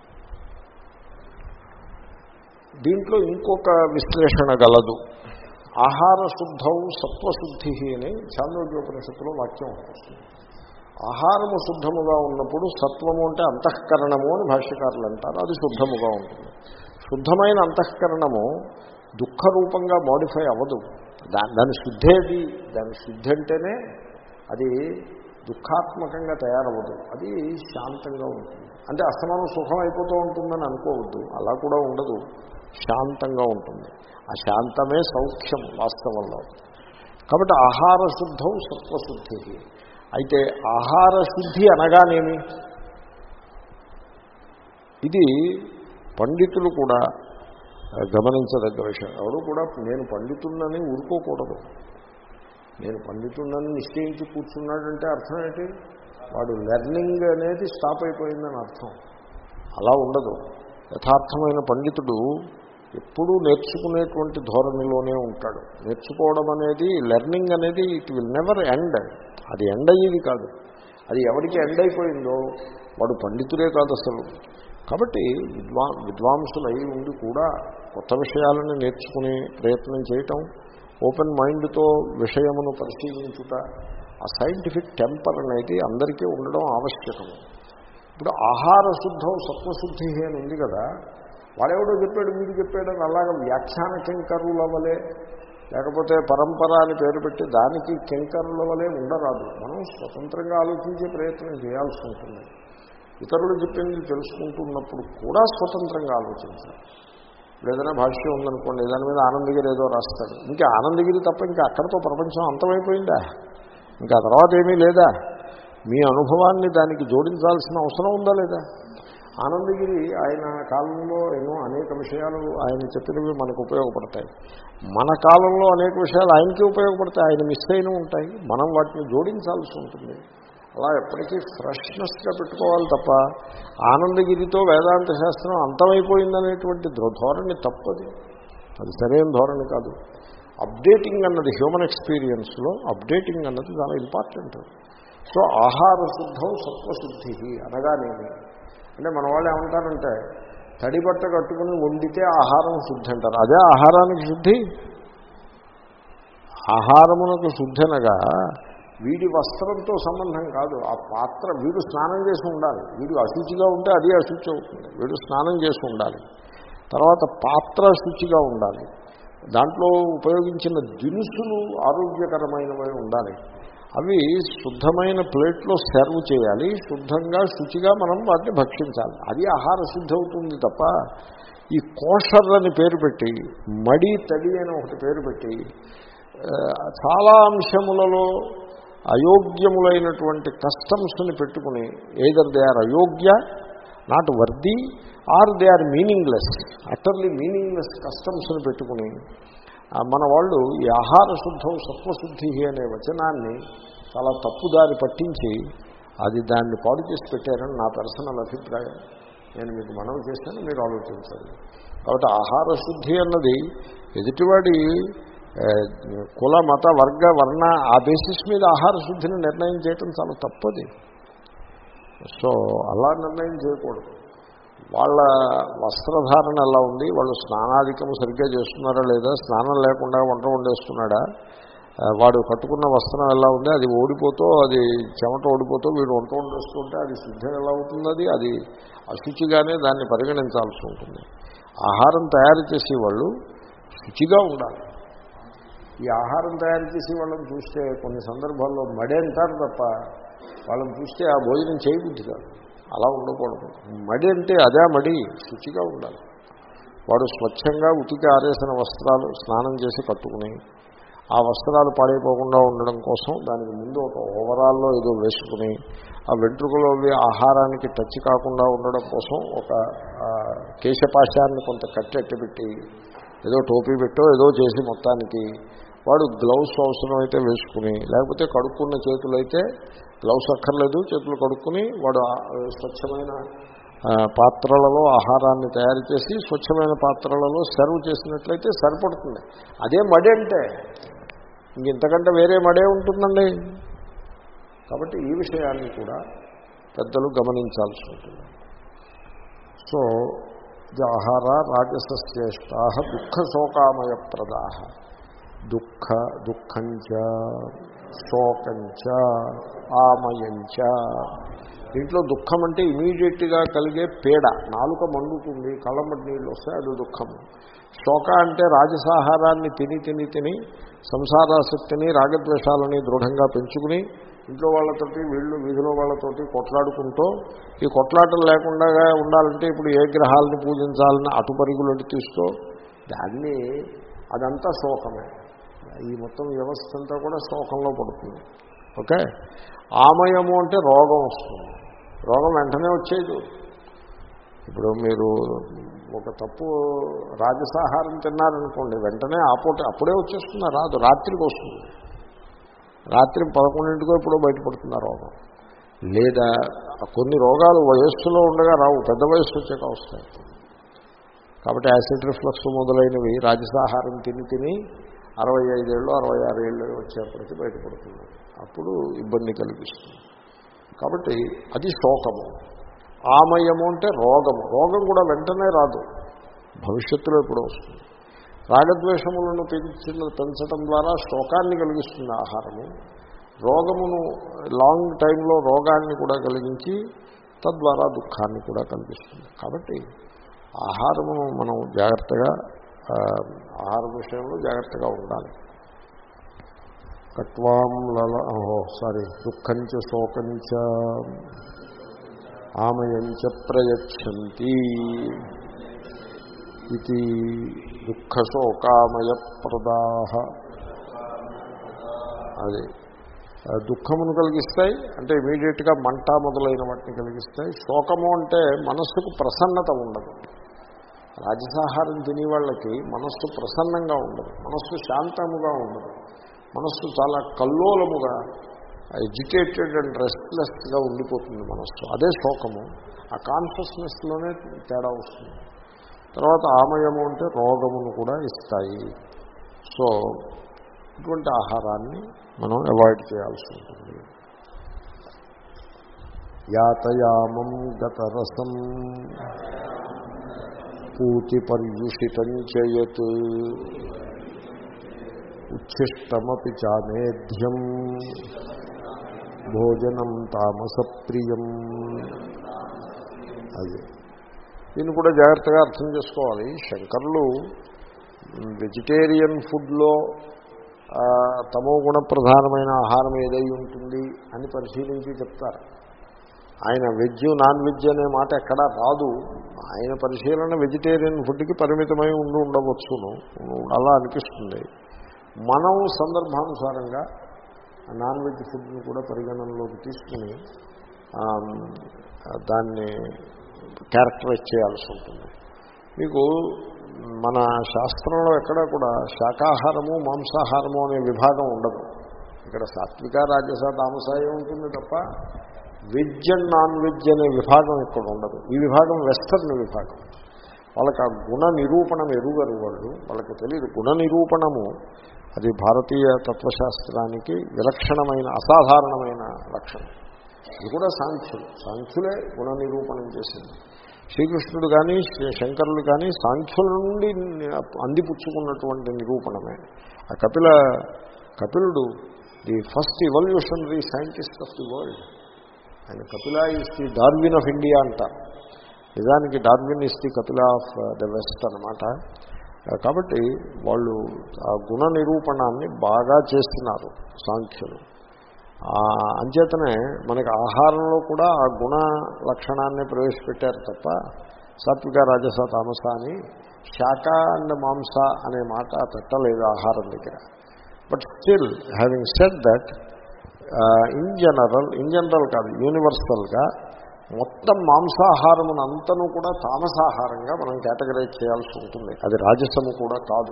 దీంట్లో ఇంకొక విశ్లేషణ గలదు ఆహార శుద్ధౌ సత్వశుద్ధి అని చాంద్రోగ్యోపనిషత్తులో వాక్యం వస్తుంది ఆహారము శుద్ధముగా ఉన్నప్పుడు సత్వము అంటే అంతఃకరణము అని భాష్యకారులు అంటారు అది శుద్ధముగా ఉంటుంది శుద్ధమైన అంతఃకరణము దుఃఖరూపంగా మోడిఫై అవ్వదు దా- దాని శుద్ధేది దాని శుద్ధి అంటేనే అది దుఃఖాత్మకంగా తయారవ్వదు అది శాంతంగా ఉంటుంది అంటే అస్తమానం సుఖం అయిపోతూ ఉంటుందని అనుకోవద్దు అలా కూడా ఉండదు శాంతంగా ఉంటుంది ఆ శాంతమే సౌఖ్యం వాస్తవంలో కాబట్టి ఆహార శుద్ధం సత్వశుద్ధి అయితే ఆహార శుద్ధి అనగానేమి ఇది పండితులు కూడా గమనించదగ్గ విషయం ఎవరు కూడా నేను పండితున్నని ఊరుకోకూడదు నేను పండితున్నని నిశ్చయించి కూర్చున్నాడంటే అర్థం ఏంటి వాడు లెర్నింగ్ అనేది స్టాప్ అయిపోయిందని అర్థం అలా ఉండదు యథార్థమైన పండితుడు ఎప్పుడూ నేర్చుకునేటువంటి ధోరణిలోనే ఉంటాడు నేర్చుకోవడం అనేది లెర్నింగ్ అనేది ఇట్ విల్ నెవర్ ఎండ్ అది ఎండ్ అయ్యేది కాదు అది ఎవరికి ఎండ్ అయిపోయిందో వాడు పండితుడే కాదు అసలు కాబట్టి విద్వా విద్వాంసులు అయి ఉండి కూడా కొత్త విషయాలను నేర్చుకునే ప్రయత్నం చేయటం ఓపెన్ మైండ్తో విషయమును పరిశీలించుట ఆ సైంటిఫిక్ టెంపర్ అనేది అందరికీ ఉండడం ఆవశ్యకము ఇప్పుడు ఆహార శుద్ధం సత్వశుద్ధి అని ఉంది కదా వాడెవడో చెప్పాడు వీడు చెప్పాడు అని అలాగ వ్యాఖ్యాన కింకరుల వలె లేకపోతే పరంపర అని పేరు పెట్టి దానికి కింకరుల వలె ఉండరాదు మనం స్వతంత్రంగా ఆలోచించే ప్రయత్నం చేయాల్సి ఉంటుంది ఇతరులు చెప్పింది తెలుసుకుంటున్నప్పుడు కూడా స్వతంత్రంగా ఆలోచించాలి ఇప్పుడు ఏదైనా భాష్యం ఉందనుకోండి దాని మీద ఆనందగిరి ఏదో రాస్తాడు ఇంకా ఆనందగిరి తప్ప ఇంకా అక్కడితో ప్రపంచం అంతమైపోయిందా ఇంకా తర్వాత ఏమీ లేదా మీ అనుభవాన్ని దానికి జోడించాల్సిన అవసరం ఉందా లేదా ఆనందగిరి ఆయన కాలంలో ఎన్నో అనేక విషయాలు ఆయన చెప్పినవి మనకు ఉపయోగపడతాయి మన కాలంలో అనేక విషయాలు ఆయనకి ఉపయోగపడతాయి ఆయన మిస్ అయిన ఉంటాయి మనం వాటిని జోడించాల్సి ఉంటుంది అలా ఎప్పటికీ ఫ్రెష్నెస్గా పెట్టుకోవాలి తప్ప ఆనందగిరితో వేదాంత శాస్త్రం అంతమైపోయిందనేటువంటి ధో- ధోరణి తప్పది అది సరైన ధోరణి కాదు అప్డేటింగ్ అన్నది హ్యూమన్ ఎక్స్పీరియన్స్లో అప్డేటింగ్ అన్నది చాలా ఇంపార్టెంట్ సో ఆహార శుద్ధం సత్వశుద్ధి అనగానేమి అంటే మన వాళ్ళు ఏమంటారంటే తడి బట్ట కట్టుకుని వండితే ఆహారం శుద్ధి అంటారు అదే ఆహారానికి శుద్ధి ఆహారమునకు శుద్ధి అనగా వీడి వస్త్రంతో సంబంధం కాదు ఆ పాత్ర వీడు స్నానం చేసి ఉండాలి వీడు అశుచిగా ఉంటే అది అశుచి అవుతుంది వీడు స్నానం చేసి ఉండాలి తర్వాత పాత్ర శుచిగా ఉండాలి దాంట్లో ఉపయోగించిన దినుసులు ఆరోగ్యకరమైనవి ఉండాలి అవి శుద్ధమైన ప్లేట్లో సర్వ్ చేయాలి శుద్ధంగా శుచిగా మనం వాటిని భక్షించాలి అది ఆహార శుద్ధి అవుతుంది తప్ప ఈ కోషర్ అని పేరు పెట్టి మడి తడి అని ఒకటి పేరు పెట్టి ఆ, చాలా అంశములలో అయోగ్యములైనటువంటి కస్టమ్స్ని పెట్టుకుని ఏదర్ దే ఆర్ అయోగ్య not worthy are they are meaningless utterly meaningless కస్టమ్స్ని పెట్టుకుని ఆ, మన వాళ్ళు ఈ ఆహార శుద్ధం సత్వశుద్ధి అనే వచనాన్ని చాలా తప్పుదారి పట్టించి అది దాన్ని పాడు చేసి పెట్టారని నా పర్సనల్ అభిప్రాయం నేను మీకు మనవి చేస్తాను మీరు ఆలోచించండి కాబట్టి ఆహార శుద్ధి అన్నది ఎదుటివాడి ఆ, కుల మత వర్గ వర్ణ ఆ బేసిస్ మీద ఆహార శుద్ధిని నిర్ణయం చేయటం చాలా తప్పది సో అలా నిర్ణయం చేయకూడదు వాళ్ళ వస్త్రధారణ ఎలా ఉంది వాళ్ళు స్నానాధికము సరిగ్గా చేస్తున్నారా లేదా స్నానం లేకుండా వంట వండేస్తున్నాడా ఆ, వాడు కట్టుకున్న వస్త్రం ఎలా ఉంది అది ఓడిపోతూ అది చెమట ఓడిపోతూ వీడు వంట వండేస్తుంటే అది సిద్ధం ఎలా అవుతుంది అది అది అశుచిగానే దాన్ని పరిగణించాల్సి ఉంటుంది ఆహారం తయారు చేసే వాళ్ళు శుచిగా ఉండాలి ఈ ఆహారం తయారు చేసి వాళ్ళని చూస్తే కొన్ని సందర్భాల్లో మడి అంటారు తప్ప వాళ్ళని చూస్తే ఆ భోజనం చేయబుద్ధి కాదు అలా ఉండకూడదు మడి అంటే అదే మడి శుచిగా ఉండాలి వాడు స్వచ్ఛంగా ఉతికి ఆరేసిన వస్త్రాలు స్నానం చేసి కట్టుకుని ఆ వస్త్రాలు పాడైపోకుండా ఉండడం కోసం దానికి ముందు ఒక ఓవరాల్లో ఏదో వేసుకుని ఆ వెంట్రుకలు అవి ఆహారానికి టచ్ కాకుండా ఉండడం కోసం ఒక ఆ, కేశపాశాన్ని కొంత కట్టెట్టబెట్టి ఏదో టోపీ పెట్టో ఏదో చేసి మొత్తానికి వాడు గ్లౌస్ అవసరం అయితే వేసుకుని లేకపోతే కడుక్కున్న చేతులైతే గ్లౌస్ అక్కర్లేదు చేతులు కడుక్కుని వాడు ఆ స్వచ్ఛమైన ఆ, పాత్రలలో ఆహారాన్ని తయారు చేసి స్వచ్ఛమైన పాత్రలలో సర్వ్ చేసినట్లయితే సరిపడుతుంది అదే మడి అంటే ఇంక ఇంతకంటే వేరే మడే ఉంటుందండి కాబట్టి ఈ విషయాన్ని కూడా పెద్దలు గమనించాల్సి ఉంటుంది సో ఇది ఆహార రాజసశ్రేష్టా దుఃఖ శోకామయ ప్రదా దుఃఖ దుఃఖంచ శోకంచ ఆమయంచ దీంట్లో దుఃఖం అంటే ఇమీడియట్గా కలిగే పీడ నాలుక మండుతుంది కళ్ళమ్మటి నీళ్ళు వస్తాయి అది దుఃఖము శోక అంటే రాజసాహారాన్ని తిని తిని తిని సంసారాసక్తిని రాగద్వేషాలని దృఢంగా పెంచుకుని ఇంట్లో వాళ్ళతోటి వీళ్ళు వీధిలో వాళ్ళతోటి కొట్లాడుకుంటూ ఈ కొట్లాటలు లేకుండా ఉండాలంటే ఇప్పుడు ఏ గ్రహాలని పూజించాలని అటు పరుగులు తీస్తూ దాన్ని అదంతా శోకమే ఈ మొత్తం వ్యవస్థ అంతా కూడా శోకంలో పడుతుంది ఓకే ఆమయము అంటే రోగం వస్తుంది రోగం వెంటనే వచ్చేది ఇప్పుడు మీరు ఒక తప్పు రాజసాహారం తిన్నారనుకోండి వెంటనే ఆపోట అప్పుడే వచ్చేస్తుంది రాదు రాత్రికి వస్తుంది రాత్రి పదకొండింటికో ఎప్పుడో బయటపడుతుంది ఆ రోగం లేదా కొన్ని రోగాలు వయస్సులో ఉండగా రావు పెద్ద వయస్సు వచ్చాక వస్తాయి కాబట్టి యాసిడ్ రిఫ్లక్స్ మొదలైనవి రాజసాహారం తిని తిని అరవై ఐదేళ్ళు అరవై ఆరు ఏళ్ళు వచ్చేప్పటికి బయటపడుతుంది అప్పుడు ఇబ్బంది కలిగిస్తుంది కాబట్టి అది శోకము ఆమయము అంటే రోగము రోగం కూడా వెంటనే రాదు భవిష్యత్తులో ఎప్పుడో వస్తుంది రాగద్వేషములను పెంచిన పెంచడం ద్వారా శోకాన్ని కలిగిస్తుంది ఆహారము రోగమును లాంగ్ టైంలో రోగాన్ని కూడా కలిగించి తద్వారా దుఃఖాన్ని కూడా కలిగిస్తుంది కాబట్టి ఆహారమును మనం జాగ్రత్తగా ఆ, ఆహార విషయంలో జాగ్రత్తగా ఉండాలి కట్వాం లల ఓహో సారీ దుఃఖంచ శోకంచ ఆమయంచ ప్రయచ్చంతి ఇది దుఃఖశోకామయ ప్రదాహ అది ఆ, దుఃఖమును కలిగిస్తాయి అంటే ఇమీడియట్గా మంట మొదలైన వాటిని కలిగిస్తాయి శోకము అంటే మనస్సుకు ప్రసన్నత ఉండదు రాజసాహారం తినే వాళ్ళకి మనస్సు ప్రసన్నంగా ఉండదు మనస్సు శాంతముగా ఉండదు మనస్సు చాలా కల్లోలముగా ఎడ్యుకేటెడ్ అండ్ రెస్ట్లెస్గా ఉండిపోతుంది మనస్సు అదే శోకము ఆ కాన్షియస్నెస్లోనే తేడా వస్తుంది తర్వాత ఆమయము అంటే రోగమును కూడా ఇస్తాయి సో ఇటువంటి ఆహారాన్ని మనం అవాయిడ్ చేయాల్సి ఉంటుంది యాతయామం గతరసం పూతి పర్యుషితం చేయత్ ఉచ్ఛిష్టమపి చానేధ్యం భోజనం తామసప్రియం అది దీన్ని కూడా జాగ్రత్తగా అర్థం చేసుకోవాలి శంకర్లు వెజిటేరియన్ ఫుడ్లో ఆ, తమో గుణ ప్రధానమైన ఆహారం ఏదై ఉంటుంది అని పరిశీలించి చెప్తారు ఆయన వెజ్ నాన్ వెజ్ అనే మాట ఎక్కడా రాదు ఆయన పరిశీలన వెజిటేరియన్ ఫుడ్కి పరిమితమై ఉండి ఉండవచ్చును అలా అనిపిస్తుంది మనం సందర్భానుసారంగా నాన్ వెజ్ ఫుడ్ని కూడా పరిగణనలోకి తీసుకుని ఆ, దాన్ని క్యారెక్టరైజ్ చేయాల్సి ఉంటుంది మీకు మన శాస్త్రంలో ఎక్కడా కూడా శాకాహారము మాంసాహారము అనే విభాగం ఉండదు ఇక్కడ సాత్విక రాజస తామసాయం ఉంటుంది తప్ప వెజ్ అండ్ నాన్ వెజ్ అనే విభాగం ఇక్కడ ఉండదు ఈ విభాగం వెస్టర్న్ విభాగం వాళ్ళకి ఆ గుణ నిరూపణం ఎరుగరు వాళ్ళు వాళ్ళకి తెలియదు గుణ నిరూపణము అది భారతీయ తత్వశాస్త్రానికి విలక్షణమైన అసాధారణమైన లక్షణం ఇది కూడా సాంఖ్యులు సాంఖ్యులే గుణ నిరూపణం చేసింది శ్రీకృష్ణుడు కానీ శంకరులు కానీ సాంఖ్యుల నుండి అందిపుచ్చుకున్నటువంటి నిరూపణమే ఆ కపిల కపిలుడు the first evolutionary scientist of the world ఆయన Kapila is the Darwin of India అంటారు నిజానికి Darwin is the Kapila of the west అనమాట కాబట్టి వాళ్ళు ఆ గుణ నిరూపణాన్ని బాగా చేస్తున్నారు సాంఖ్యులు ఆ అంచేతనే మనకి ఆహారంలో కూడా ఆ గుణ లక్షణాన్ని ప్రవేశపెట్టారు తప్ప సాత్విక రాజస తామస అని శాఖ అండ్ మాంస అనే మాట పెట్టలేదు ఆహారం దగ్గర but still having said that in general in general కాదు యూనివర్సల్గా మొత్తం మాంసాహారమును అంతను కూడా తామసాహారంగా మనం కేటగరైజ్ చేయాల్సి ఉంటుంది అది రాజసము కూడా కాదు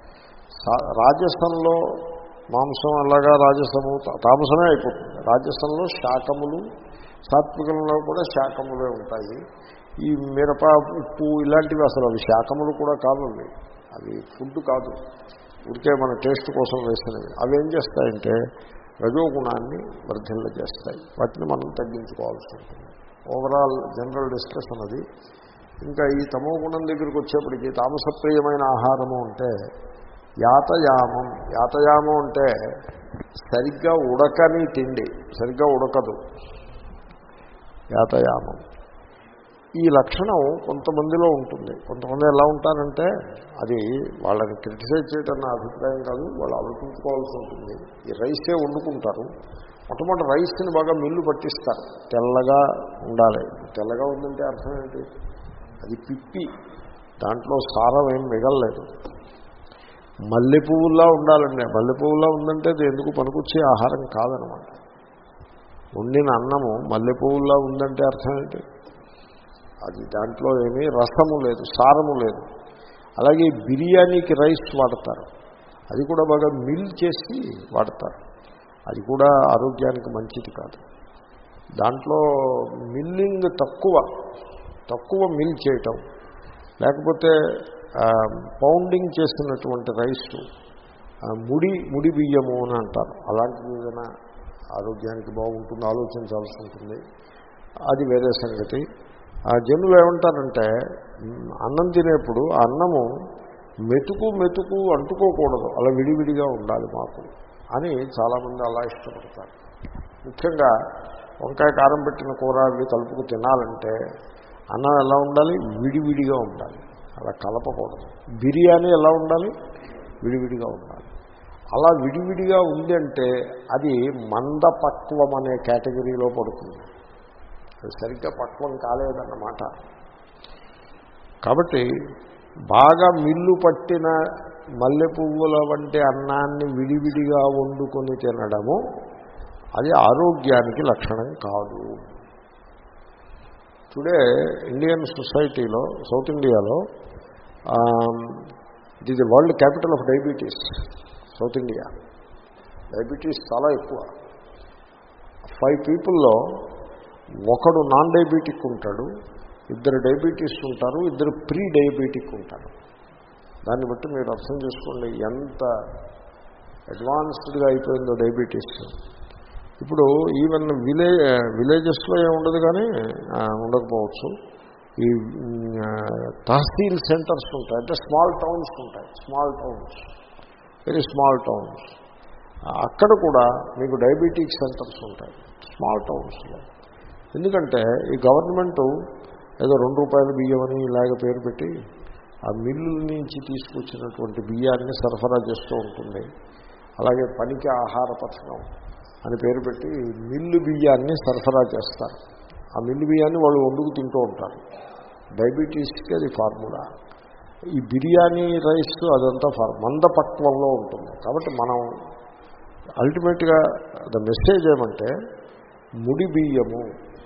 సా- రాజసంలో మాంసం అలాగా రాజసము తా- తామసమే అయిపోతుంది రాజసంలో శాకములు సాత్వికంలో కూడా శాకములే ఉంటాయి ఈ మిరప ఉప్పు ఇలాంటివి అసలు అవి శాకములు కూడా కాదు అవి అవి ఫుడ్ కాదు ఊరికే మన టేస్ట్ కోసం వేసినవి అవి ఏం చేస్తాయంటే రజోగుణాన్ని వర్ధిల్ల చేస్తాయి వాటిని మనం తగ్గించుకోవాల్సి ఉంటుంది ఓవరాల్ జనరల్ డిస్కషన్ అది ఇంకా ఈ తమో గుణం దగ్గరికి వచ్చేప్పటికి తామసప్రియమైన ఆహారము అంటే యాతయామం యాతయామం అంటే సరిగ్గా ఉడకని తిండి సరిగ్గా ఉడకదు యాతయామం ఈ లక్షణం కొంతమందిలో ఉంటుంది కొంతమంది ఎలా ఉంటారంటే అది వాళ్ళని క్రిటిసైజ్ చేయడం నా అభిప్రాయం కాదు వాళ్ళు ఆలోచించుకోవాల్సి ఉంటుంది ఈ రైసే వండుకుంటారు మొట్టమొదటి రైస్ని బాగా మిల్లు పట్టిస్తారు తెల్లగా ఉండాలి తెల్లగా ఉందంటే అర్థం ఏంటి అది పిప్పి దాంట్లో సారం ఏం మిగలలేదు మల్లె పువ్వుల్లా ఉండాలండి మల్లె పువ్వులా ఉందంటే అది ఎందుకు పనికొచ్చే ఆహారం కాదనమాట వండిన అన్నము మల్లె పువ్వుల్లా ఉందంటే అర్థం ఏంటి అది దాంట్లో ఏమీ రసము లేదు సారము లేదు అలాగే బిర్యానీకి రైస్ వాడతారు అది కూడా బాగా మిల్ చేసి వాడతారు అది కూడా ఆరోగ్యానికి మంచిది కాదు దాంట్లో మిల్లింగ్ తక్కువ తక్కువ మిల్ చేయటం లేకపోతే ఆ, పౌండింగ్ చేసినటువంటి రైస్ ఆ, ముడి ముడి బియ్యము అని అంటారు అలాంటిది ఏదైనా ఆరోగ్యానికి బాగుంటుంది ఆలోచించాల్సి ఉంటుంది అది వేరే సంగతి ఆ జనులు ఏమంటారంటే మ్, అన్నం తినేప్పుడు ఆ అన్నము మెతుకు మెతుకు అంటుకోకూడదు అలా విడివిడిగా ఉండాలి మాకు అని చాలామంది అలా ఇష్టపడతారు ముఖ్యంగా వంకాయ కారం పెట్టిన కూర అవి కలుపుకు తినాలంటే అన్నం ఎలా ఉండాలి విడివిడిగా ఉండాలి అలా కలపకూడదు బిర్యానీ ఎలా ఉండాలి విడివిడిగా ఉండాలి అలా విడివిడిగా ఉంది అంటే అది మంద పక్వం అనే కేటగిరీలో పడుతుంది అది సరిగ్గా పక్వం కాలేదన్నమాట కాబట్టి బాగా మిల్లు పట్టిన మల్లె పువ్వుల వంటి అన్నాన్ని విడివిడిగా వండుకొని తినడము అది ఆరోగ్యానికి లక్షణం కాదు టుడే ఇండియన్ సొసైటీలో సౌత్ ఇండియాలో it is the world capital of diabetes south India diabetes చాలా ఎక్కువ ఫైవ్ పీపుల్లో ఒకడు నాన్ డయాబెటిక్ ఉంటాడు ఇద్దరు డయాబెటీస్ ఉంటారు ఇద్దరు ప్రీ డయాబెటిక్ ఉంటారు దాన్ని బట్టి మీరు అర్థం చేసుకోండి ఎంత అడ్వాన్స్డ్గా అయిపోయిందో డయాబెటీస్ ఇప్పుడు ఈవెన్ విలేజ్ విలేజెస్లో ఏముండదు కానీ ఆ, ఉండకపోవచ్చు ఈ ఆ, తహసీల్ సెంటర్స్ ఉంటాయి అంటే స్మాల్ టౌన్స్ ఉంటాయి small towns very small towns అక్కడ కూడా మీకు డయాబెటిక్ సెంటర్స్ ఉంటాయి స్మాల్ టౌన్స్లో ఎందుకంటే ఈ గవర్నమెంట్ ఏదో రెండు రూపాయల బియ్యం అని ఇలాగ పేరు పెట్టి ఆ మిల్లుల నుంచి తీసుకొచ్చినటువంటి బియ్యాన్ని సరఫరా చేస్తూ ఉంటుంది అలాగే పనికి ఆహార పథకం అని పేరు పెట్టి మిల్లు బియ్యాన్ని సరఫరా చేస్తారు ఆ మిల్లు బియ్యాన్ని వాళ్ళు వండుకు తింటూ ఉంటారు డయాబెటీస్కి అది ఫార్ములా ఈ బిర్యానీ రైస్ అదంతా ఫార్ మందపక్వంలో ఉంటుంది కాబట్టి మనం అల్టిమేట్గా ద మెసేజ్ ఏమంటే ముడి బియ్యము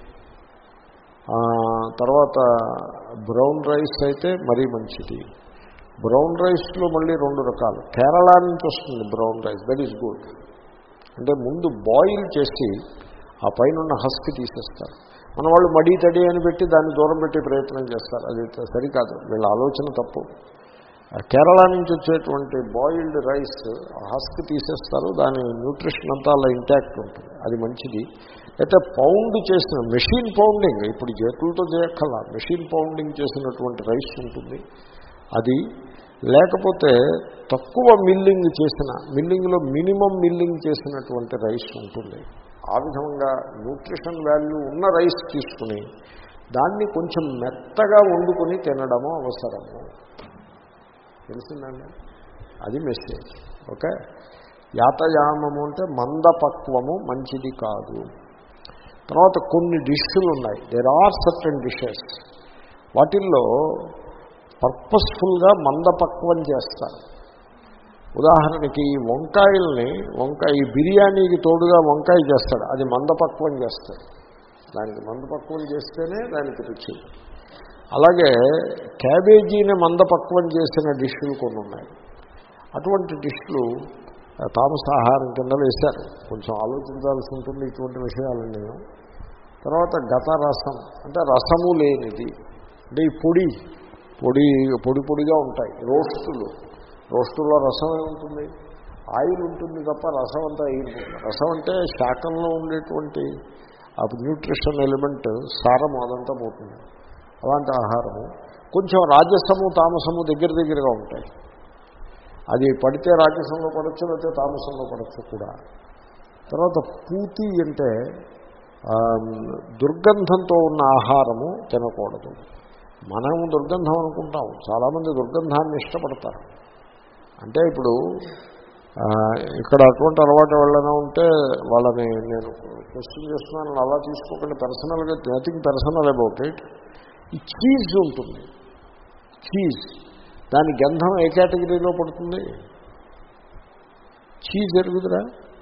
ఆ, తర్వాత బ్రౌన్ రైస్ అయితే మరీ మంచిది బ్రౌన్ రైస్లో మళ్ళీ రెండు రకాలు కేరళ నుంచి వస్తుంది brown rice that is good అంటే ముందు బాయిల్ చేసి ఆ పైన ఉన్న హస్క్ తీసేస్తారు మన వాళ్ళు మడి తడి అని పెట్టి దాన్ని దూరం పెట్టే ప్రయత్నం చేస్తారు అది సరికాదు వీళ్ళ ఆలోచన తప్పు ఆ కేరళ నుంచి వచ్చేటువంటి బాయిల్డ్ రైస్ హస్క్ తీసేస్తారు దాని న్యూట్రిషన్ అంతా అలా ఇంటాక్ట్ ఉంటుంది అది మంచిది అయితే పౌండ్ చేసిన మెషిన్ పౌండింగ్ ఇప్పుడు చేతులతో చేయక్కల మెషిన్ పౌండింగ్ చేసినటువంటి రైస్ ఉంటుంది అది లేకపోతే తక్కువ మిల్లింగ్ చేసిన మిల్లింగ్లో మినిమం మిల్లింగ్ చేసినటువంటి రైస్ ఉంటుంది ఆ విధంగా న్యూట్రిషన్ వాల్యూ ఉన్న రైస్ తీసుకుని దాన్ని కొంచెం మెత్తగా వండుకొని తినడము అవసరము తెలిసిందండి అది మెసేజ్ ఓకే యాతయామము అంటే మందపక్వము మంచిది కాదు తర్వాత కొన్ని డిష్లు ఉన్నాయి దేర్ ఆర్ సర్టన్ డిషెస్ వాటిల్లో పర్పస్ఫుల్గా మందపక్వం చేస్తారు ఉదాహరణకి ఈ వంకాయల్ని వంకాయ ఈ బిర్యానీకి తోడుగా వంకాయ చేస్తాడు అది మందపక్వం చేస్తాడు దానికి మందపక్వం చేస్తేనే దానికి రుచి అలాగే క్యాబేజీని మందపక్వం చేసిన డిష్లు కొన్ని ఉన్నాయి అటువంటి డిష్లు ఆ, తామసాహారం కింద వేశారు కొంచెం ఆలోచించాల్సి ఉంటుంది ఇటువంటి విషయాలన్నీ తర్వాత గత రసం అంటే రసము లేనిది అంటే ఈ పొడి పొడి పొడి పొడిగా ఉంటాయి రోస్టులు రోస్టుల్లో రసం ఏముంటుంది ఆయిల్ ఉంటుంది తప్ప రసం అంతా ఎగిరిపోతుంది రసం అంటే శాకంలో ఉండేటువంటి ఆ న్యూట్రిషన్ ఎలిమెంట్ సారము అదంతా పోతుంది అలాంటి ఆహారము కొంచెం రాజసము తామసము దగ్గర దగ్గరగా ఉంటాయి అది పడితే రాజసంలో పడచ్చు లేకపోతే తామసంలో పడచ్చు కూడా తర్వాత పూతి అంటే ఆ, దుర్గంధంతో ఉన్న ఆహారము తినకూడదు మనం దుర్గంధం అనుకుంటాం చాలామంది దుర్గంధాన్ని ఇష్టపడతారు అంటే ఇప్పుడు ఆ, ఇక్కడ అటువంటి అలవాటు వాళ్ళైనా ఉంటే వాళ్ళని నేను క్వశ్చన్ చేస్తున్నాను అలా తీసుకోకండి పర్సనల్గా నథింగ్ పర్సనల్ అబౌట్ ఇట్ ఈ చీజ్ ఉంటుంది చీజ్ దాని గంధం ఏ కేటగిరీలో పడుతుంది చీజ్ ఎరుగుదరా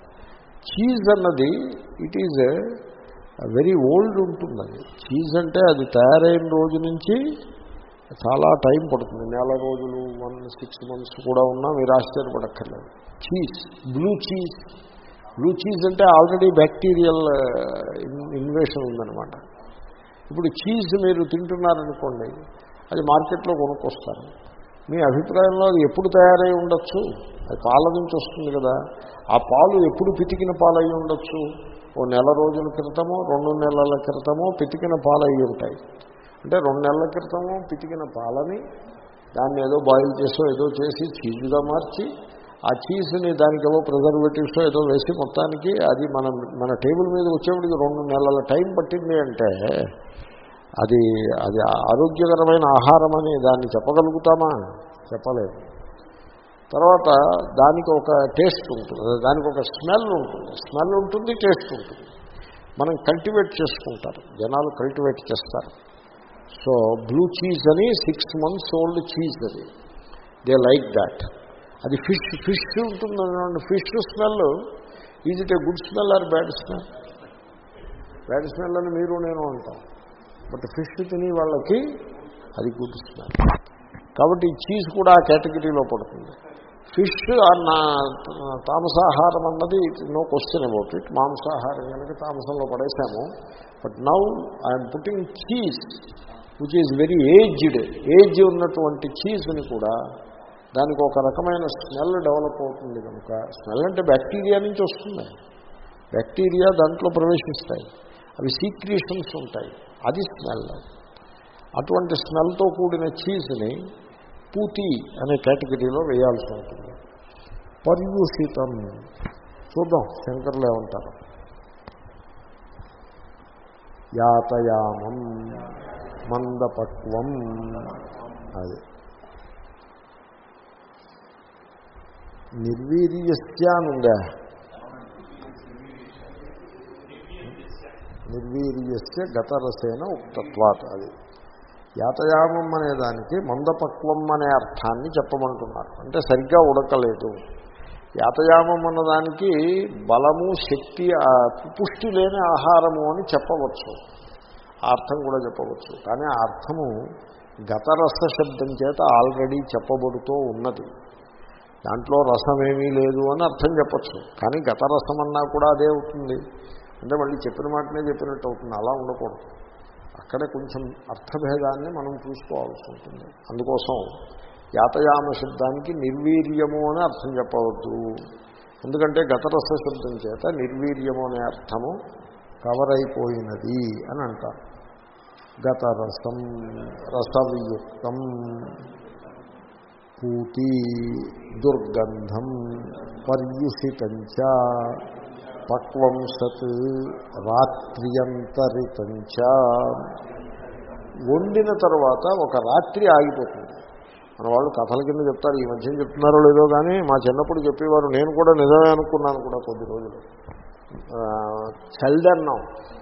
చీజ్ అన్నది ఇట్ ఈజ్ వెరీ ఓల్డ్ ఉంటుంది అది చీజ్ అంటే అది తయారైన రోజు నుంచి చాలా టైం పడుతుంది నెల రోజులు వన్ సిక్స్ మంత్స్ కూడా ఉన్నా మీరు ఆశ్చర్యపడక్కర్లేదు cheese blue cheese blue cheese అంటే ఆల్రెడీ బ్యాక్టీరియల్ ఇన్వేషన్ ఉందన్నమాట ఇప్పుడు చీజ్ మీరు తింటున్నారనుకోండి అది మార్కెట్లో కొనుక్కొస్తారు మీ అభిప్రాయంలో అది ఎప్పుడు తయారై ఉండొచ్చు అది పాల నుంచి వస్తుంది కదా ఆ పాలు ఎప్పుడు పితికిన పాలు అయి ఉండొచ్చు ఓ నెల రోజుల క్రితమో రెండు నెలల క్రితమో పితికిన పాలు అయి ఉంటాయి అంటే రెండు నెలల క్రితమో పితికిన పాలని దాన్ని ఏదో బాయిల్ చేసో ఏదో చేసి చీజుగా మార్చి ఆ చీజ్ని దానికి ఏవో ప్రిజర్వేటివ్స్ ఏదో వేసి మొత్తానికి అది మన మన టేబుల్ మీద వచ్చేప్పటికి రెండు నెలల టైం పట్టింది అంటే అది అది ఆరోగ్యకరమైన ఆహారం అని దాన్ని చెప్పగలుగుతామా చెప్పలేదు తర్వాత దానికి ఒక టేస్ట్ ఉంటుంది దానికి ఒక స్మెల్ ఉంటుంది స్మెల్ ఉంటుంది టేస్ట్ ఉంటుంది మనం కల్టివేట్ చేసుకుంటారు జనాలు కల్టివేట్ చేస్తారు సో బ్లూ చీజ్ అని సిక్స్ మంత్స్ ఓల్డ్ చీజ్ అది దే లైక్ దాట్ అది ఫిష్ ఫిష్ ఉంటుంది fish smell is it a good smell or bad smell bad smell అని మీరు నేను అంటాం బట్ ఫిష్ తిని వాళ్ళకి అది గుడ్ స్మెల్ కాబట్టి ఈ చీజ్ కూడా ఆ కేటగిరీలో పడుతుంది ఫిష్ నా తామసాహారం అన్నది నో క్వశ్చన్ అబౌట్ ఇట్ మాంసాహారం కనుక తామసంలో పడేశాము but now I'm putting cheese which is very aged age ఉన్నటువంటి చీజ్ని కూడా దానికి ఒక రకమైన స్మెల్ డెవలప్ అవుతుంది కనుక స్మెల్ అంటే బ్యాక్టీరియా నుంచి వస్తుంది బ్యాక్టీరియా దాంట్లో ప్రవేశిస్తాయి అవి సీక్రియేషన్స్ ఉంటాయి అది స్మెల్ అటువంటి స్మెల్తో కూడిన చీజ్ని పూతి అనే కేటగిరీలో వేయాల్సి ఉంటుంది పర్యూషితం చూద్దాం శంకర్లు ఏమంటారు యాతయామం మందపక్వం అది నిర్వీర్యస్య అనుందా నిర్వీర్యస్య గతరసేన ఉక్తత్వాత్ అది యాతయామం అనే దానికి మందపక్వం అనే అర్థాన్ని చెప్పమంటున్నారు అంటే సరిగ్గా ఉడకలేదు యాతయామం అన్నదానికి బలము శక్తి ఆ పుష్టి లేని ఆహారము అని చెప్పవచ్చు ఆ అర్థం కూడా చెప్పవచ్చు కానీ ఆ అర్థము గతరస శబ్దం చేత ఆల్రెడీ చెప్పబడుతూ ఉన్నది దాంట్లో రసమేమీ లేదు అని అర్థం చెప్పచ్చు కానీ గతరసం అన్నా కూడా అదే అవుతుంది అంటే మళ్ళీ చెప్పిన మాటనే చెప్పినట్టు అవుతుంది అలా ఉండకూడదు అక్కడే కొంచెం అర్థభేదాన్ని మనం చూసుకోవాల్సి ఉంటుంది అందుకోసం యాతయామ శబ్దానికి నిర్వీర్యము అని అర్థం చెప్పవద్దు ఎందుకంటే గతరస శబ్దం చేత నిర్వీర్యము అనే అర్థము కవర్ అయిపోయినది అని అంటారు గతరసం రసవియుక్తం పూతి దుర్గంధం పర్యుషితంచ పక్వం సత్ రాత్ర్యంతరితంచ వండిన తర్వాత ఒక రాత్రి ఆగిపోతుంది మన వాళ్ళు కథల కింద చెప్తారు ఈ మధ్యన చెప్తున్నారో లేదో కానీ మా చిన్నప్పుడు చెప్పేవారు నేను కూడా నిజమే అనుకున్నాను కూడా కొద్ది రోజులు చల్దన్నం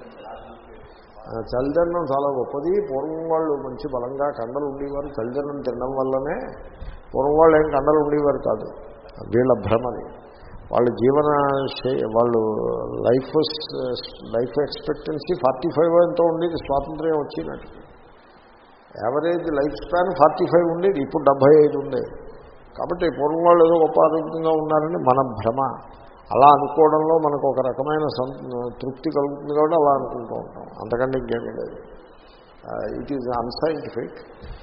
చల్దన్నం చాలా గొప్పది పూర్వం వాళ్ళు మంచి బలంగా కండలు ఉండేవారు చల్దన్నం తినడం వల్లనే పూర్వం వాళ్ళు ఏం కండలు ఉండేవారు కాదు వీళ్ళ భ్రమది వాళ్ళ జీవన వాళ్ళు life life expectancy forty five ఎంతో ఉండేది స్వాతంత్ర్యం వచ్చినట్టు average life span forty five ఉండేది ఇప్పుడు డెబ్భై ఐదు ఉండేది కాబట్టి పూర్వం వాళ్ళు ఏదో గొప్ప ఆరోగ్యంగా ఉన్నారని మన భ్రమ అలా అనుకోవడంలో మనకు ఒక రకమైన తృప్తి కలుగుతుంది కాబట్టి అలా అనుకుంటూ ఉంటాం అంతకంటే ఇంకేమీ లేదు ఇట్ ఈజ్ అన్సైంటిఫిక్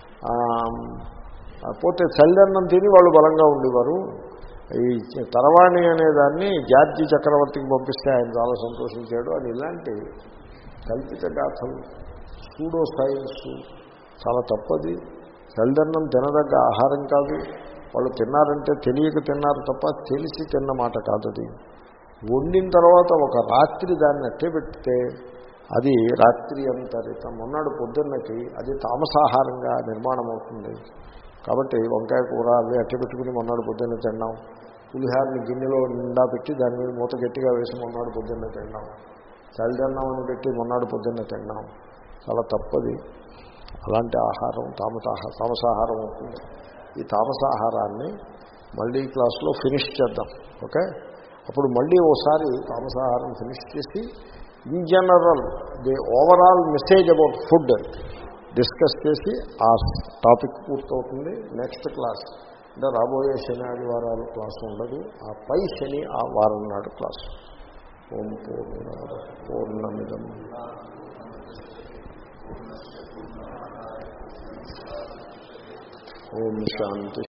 పోతే చల్లన్నం తిని వాళ్ళు బలంగా ఉండేవారు ఈ తరవాణి అనేదాన్ని జార్జి చక్రవర్తికి పంపిస్తే ఆయన చాలా సంతోషించాడు అని ఇలాంటి కల్పిత గాథలు సూడో సైన్స్ చాలా తప్పది చల్దన్నం తినదగ్గ ఆహారం కాదు వాళ్ళు తిన్నారంటే తెలియక తిన్నారు తప్ప తెలిసి తిన్న మాట కాదు అది వండిన తర్వాత ఒక రాత్రి దాన్ని అట్టే పెడితే అది రాత్రి అంతరితం మొన్నాడు పొద్దున్నకి అది తామసాహారంగా నిర్మాణం అవుతుంది కాబట్టి వంకాయ కూర అవి అట్టి పెట్టుకుని మొన్నాడు పొద్దున్న తిన్నాం పులిహారని గిన్నెలో నిండా పెట్టి దాని మీద మూత గట్టిగా వేసి మొన్నాడు పొద్దున్న తిన్నాం చలిదన్నం అని పెట్టి మొన్నాడు పొద్దున్న తిన్నాం చాలా తప్పది అలాంటి ఆహారం తామసాహ తామసాహారం అవుతుంది ఈ తామసాహారాన్ని మళ్ళీ క్లాస్లో ఫినిష్ చేద్దాం ఓకే అప్పుడు మళ్ళీ ఓసారి తామసాహారం ఫినిష్ చేసి in general the overall message about food discuss చేసి ఆ టాపిక్ పూర్తవుతుంది నెక్స్ట్ క్లాస్ అంటే రాబోయే శని ఆదివారాలు క్లాస్ ఉండదు ఆ పై శని ఆ వారం నాడు క్లాస్ ఓం పూర్ణ పూర్ణమిదం ఓం శాంతి